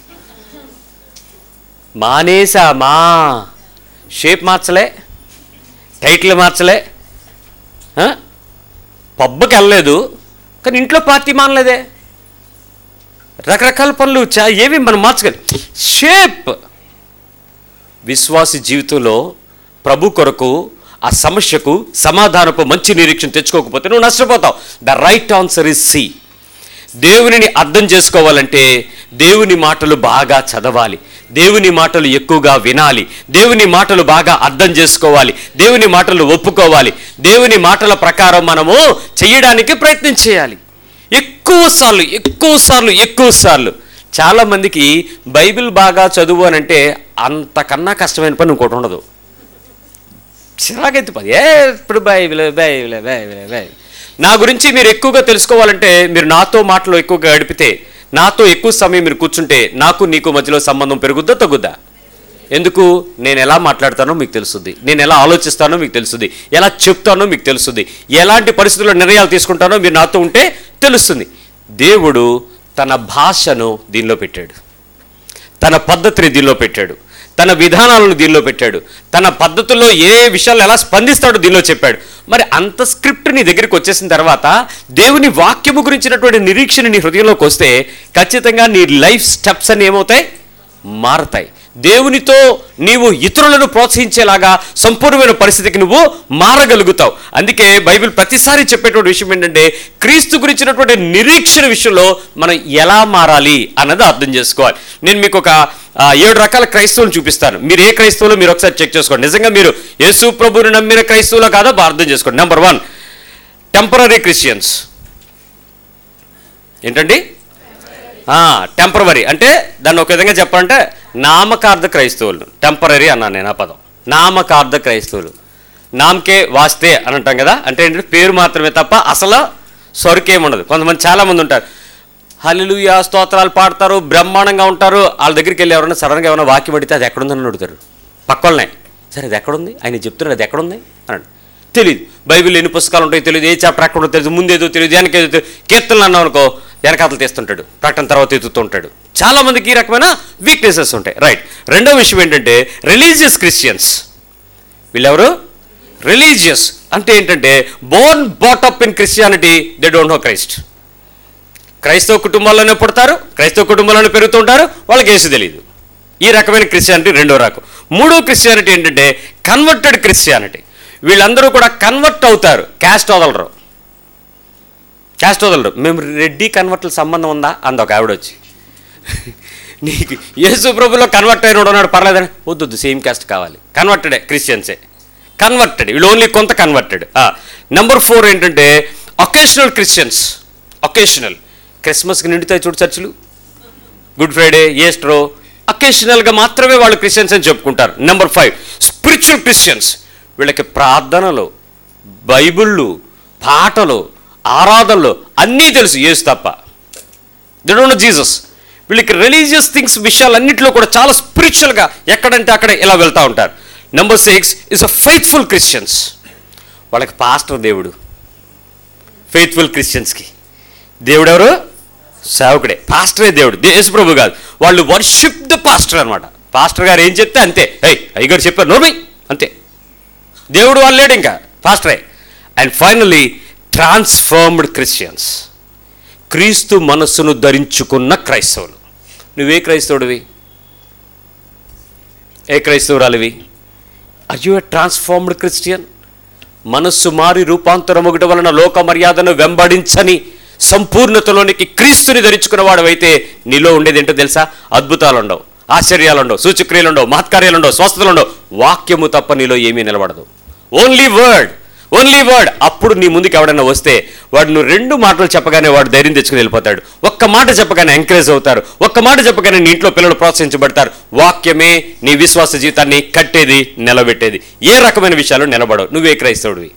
మానేశామా షేప్ మార్చలే టైటిల్ మార్చలే ఆ? పబ్బకి వెళ్ళలేదు కానీ ఇంట్లో పార్టీ మానలేదే రకరకాల పనులు చా ఏవి మనం మార్చగలి షేప్ విశ్వాసి జీవితంలో ప్రభు కొరకు ఆ సమస్యకు సమాధానపు మంచి నిరీక్షణ తెచ్చుకోకపోతే నువ్వు నష్టపోతావు the right answer is see దేవునిని అర్థం చేసుకోవాలంటే దేవుని మాటలు బాగా చదవాలి దేవుని మాటలు ఎక్కువగా వినాలి దేవుని మాటలు బాగా అర్థం చేసుకోవాలి దేవుని మాటలు ఒప్పుకోవాలి దేవుని మాటల ప్రకారం మనము చేయడానికి ప్రయత్నం చేయాలి ఎక్కువ సార్లు ఎక్కువ సార్లు ఎక్కువ సార్లు చాలా మందికి బైబిల్ బాగా చదువు అని అంటే అంతకన్నా కష్టమైన పని ఇంకోటి ఉండదు చిరాకెత్తి పని ఏ ఇప్పుడు బైబిల్ బైబిల్ బైబిల్ బైబిల్ నా గురించి మీరు ఎక్కువగా తెలుసుకోవాలంటే మీరు నాతో మాటలు ఎక్కువగా గడిపితే నాతో ఎక్కువ సమయం మీరు కూర్చుంటే నాకు నీకు మధ్యలో సంబంధం పెరుగుద్దా తగ్గుద్దా ఎందుకు నేను ఎలా మాట్లాడతానో మీకు తెలుస్తుంది నేను ఎలా ఆలోచిస్తానో మీకు తెలుస్తుంది ఎలా చెప్తానో మీకు తెలుస్తుంది ఎలాంటి పరిస్థితుల్లో నిర్ణయాలు తీసుకుంటానో మీరు నాతో ఉంటే తెలుస్తుంది దేవుడు తన భాషను దీనిలో పెట్టాడు తన పద్ధతిని దీనిలో పెట్టాడు తన విధానాలను దీనిలో పెట్టాడు తన పద్ధతుల్లో ఏ విషయాలు ఎలా స్పందిస్తాడో దీనిలో చెప్పాడు మరి అంత స్క్రిప్ట్ నీ దగ్గరికి వచ్చేసిన తర్వాత దేవుని వాక్యము గురించినటువంటి నిరీక్షణ నీ హృదయంలోకి వస్తే ఖచ్చితంగా నీ లైఫ్ స్టెప్స్ అని ఏమవుతాయి మారతాయి దేవునితో నీవు ఇతరులను ప్రోత్సహించేలాగా సంపూర్ణమైన పరిస్థితికి నువ్వు మారగలుగుతావు అందుకే బైబిల్ ప్రతిసారి చెప్పేటువంటి విషయం ఏంటంటే క్రీస్తు గురించినటువంటి నిరీక్షణ విషయంలో మనం ఎలా మారాలి అన్నది అర్థం చేసుకోవాలి నేను మీకు ఒక ఆ, ఏడు రకాల క్రైస్తవులను చూపిస్తాను మీరు ఏ క్రైస్తవులు మీరు ఒకసారి చెక్ చేసుకోండి నిజంగా మీరు యేసు ప్రభువుని నమ్మిన క్రైస్తవులో కాదో బా అర్థం చేసుకోండి నెంబర్ వన్ టెంపరీ క్రిస్టియన్స్ ఏంటండి టెంపరవరీ అంటే దాన్ని ఒక విధంగా చెప్పాలంటే నామకార్థ క్రైస్తవులు టెంపరీ అన్నాను నేను ఆ పదం నామకార్థ క్రైస్తవులు నామకే వాస్తే అని అంటాం కదా అంటే ఏంటంటే పేరు మాత్రమే తప్ప అసలు సొరకేం ఉండదు కొంతమంది చాలామంది ఉంటారు హల్లుయా స్తోత్రాలు పాడతారు బ్రహ్మాండంగా ఉంటారు వాళ్ళ దగ్గరికి వెళ్ళి ఎవరైనా సడన్గా ఏమైనా వాక్యం పడితే అది ఎక్కడుందని అడుగుతారు పక్కనే సరే అది ఎక్కడుంది ఆయన చెప్తున్నారు అది ఎక్కడుంది అన్నాడు తెలియదు బైబిల్ ఎన్ని పుస్తకాలు ఉంటాయో తెలియదు ఏ చాప్టర్ ఎక్కడ ఉంటుందో తెలియదు ముందేదో తెలియదు వెనకేదో తెలియదు కీర్తనలు అన్నావు అనుకో వెనకాతలు తీస్తుంటాడు ప్రకటన తర్వాత ఎత్తుతూ ఉంటాడు చాలా మందికి ఈ రకమైన వీక్నెసెస్ ఉంటాయి రైట్ రెండో విషయం ఏంటంటే రిలీజియస్ క్రిస్టియన్స్ వీళ్ళెవరు రిలీజియస్ అంటే ఏంటంటే born brought up in Christianity they don't know Christ క్రైస్తవ కుటుంబాల్లోనే పుడతారు క్రైస్తవ కుటుంబాల్లోనే పెరుగుతుంటారు వాళ్ళకి ఏసు తెలియదు ఈ రకమైన క్రిస్టియానిటీ రెండో రకం మూడో క్రిస్టియానిటీ ఏంటంటే కన్వర్టెడ్ క్రిస్టియానిటీ వీళ్ళందరూ కూడా కన్వర్ట్ అవుతారు క్యాస్ట్ వదలరు క్యాస్ట్ వదలరు మేము రెడ్డి కన్వర్ట్ల సంబంధం ఉందా అంది ఒక ఆవిడ వచ్చి నీకు యేసు ప్రభులో కన్వర్ట్ అయిన ఉన్నాడు పర్లేదని వద్దు వద్దు సేమ్ క్యాస్ట్ కావాలి కన్వర్టెడే క్రిస్టియన్సే కన్వర్టెడ్ వీళ్ళు ఓన్లీ కొంత కన్వర్టెడ్ నెంబర్ ఫోర్ ఏంటంటే ఒకేషనల్ క్రిస్టియన్స్ ఒకేషనల్ క్రిస్మస్కి నిండుతాయి చూడు చర్చిలు గుడ్ ఫ్రైడే ఈస్టరో అకేషనల్గా మాత్రమే వాళ్ళు క్రిస్టియన్స్ అని చెప్పుకుంటారు నెంబర్ ఫైవ్ స్పిరిచువల్ క్రిస్టియన్స్ వీళ్ళకి ప్రార్థనలు బైబిళ్ళు పాటలు ఆరాధనలు అన్నీ తెలుసు యేసు తప్ప దే డోంట్ జీసస్ వీళ్ళకి రిలీజియస్ థింగ్స్ విషయాలన్నింటిలో కూడా చాలా స్పిరిచువల్గా ఎక్కడంటే అక్కడ ఇలా వెళ్తూ ఉంటారు number six is a faithful Christians వాళ్ళకి పాస్టర్ దేవుడు ఫెయిత్ఫుల్ క్రిస్టియన్స్కి దేవుడు ఎవరు సేవకుడే పాస్టరే దేవుడు దే- యేసు ప్రభు కాదు వాళ్ళు వర్షిప్ ద పాస్టర్ అనమాట పాస్టర్ గారు ఏం చెప్తే అంతే అయ్యి అయ్యగారు చెప్పారు నోర్మై అంతే దేవుడు వాళ్ళు లేడు ఇంకా పాస్టరే అండ్ ఫైనలీ ట్రాన్స్ఫర్మ్డ్ క్రిస్టియన్స్ క్రీస్తు మనస్సును ధరించుకున్న క్రైస్తవులు నువ్వే క్రైస్తవుడివి ఏ క్రైస్తవురాలివి are you a transformed Christian మనస్సు మారి రూపాంతరమొగట వలన లోక మర్యాదను వెంబడించని సంపూర్ణతలోనికి క్రీస్తుని ధరించుకున్న వాడవైతే నీలో ఉండేది ఏంటో తెలుసా అద్భుతాలు ఉండవు ఆశ్చర్యాలు ఉండవు సూచక్రియలు ఉండవు మహత్కార్యాలు ఉండవు స్వస్థతలు ఉండవు వాక్యము తప్ప నీలో ఏమీ నిలబడదు ఓన్లీ వర్డ్ ఓన్లీ వర్డ్ అప్పుడు నీ ముందుకు ఎవడన్నా వస్తే వాడు నువ్వు రెండు మాటలు చెప్పగానే వాడు ధైర్యం తెచ్చుకుని వెళ్ళిపోతాడు ఒక్క మాట చెప్పగానే ఎంకరేజ్ అవుతారు ఒక్క మాట చెప్పగానే నీ ఇంట్లో పిల్లలు ప్రోత్సహించబడతారు వాక్యమే నీ విశ్వాస జీవితాన్ని కట్టేది నిలబెట్టేది ఏ రకమైన విషయాలు నిలబడవు నువ్వే క్రైస్తవుడివి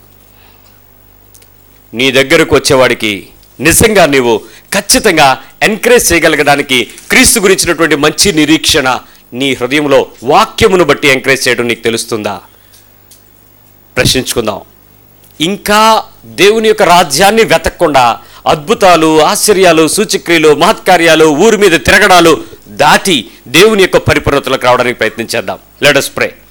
నీ దగ్గరకు వచ్చేవాడికి నిజంగా నీవు ఖచ్చితంగా ఎంకరేజ్ చేయగలగడానికి క్రీస్తు గురించినటువంటి మంచి నిరీక్షణ నీ హృదయంలో వాక్యమును బట్టి ఎంకరేజ్ చేయడం నీకు తెలుస్తుందా ప్రశ్నించుకుందాం ఇంకా దేవుని యొక్క రాజ్యాన్ని వెతకకుండా అద్భుతాలు ఆశ్చర్యాలు సూచక్రియలు మహత్కార్యాలు ఊరి మీద తిరగడాలు దాటి దేవుని యొక్క పరిపూర్ణతలకు రావడానికి ప్రయత్నించేద్దాం లెట్ us ప్రే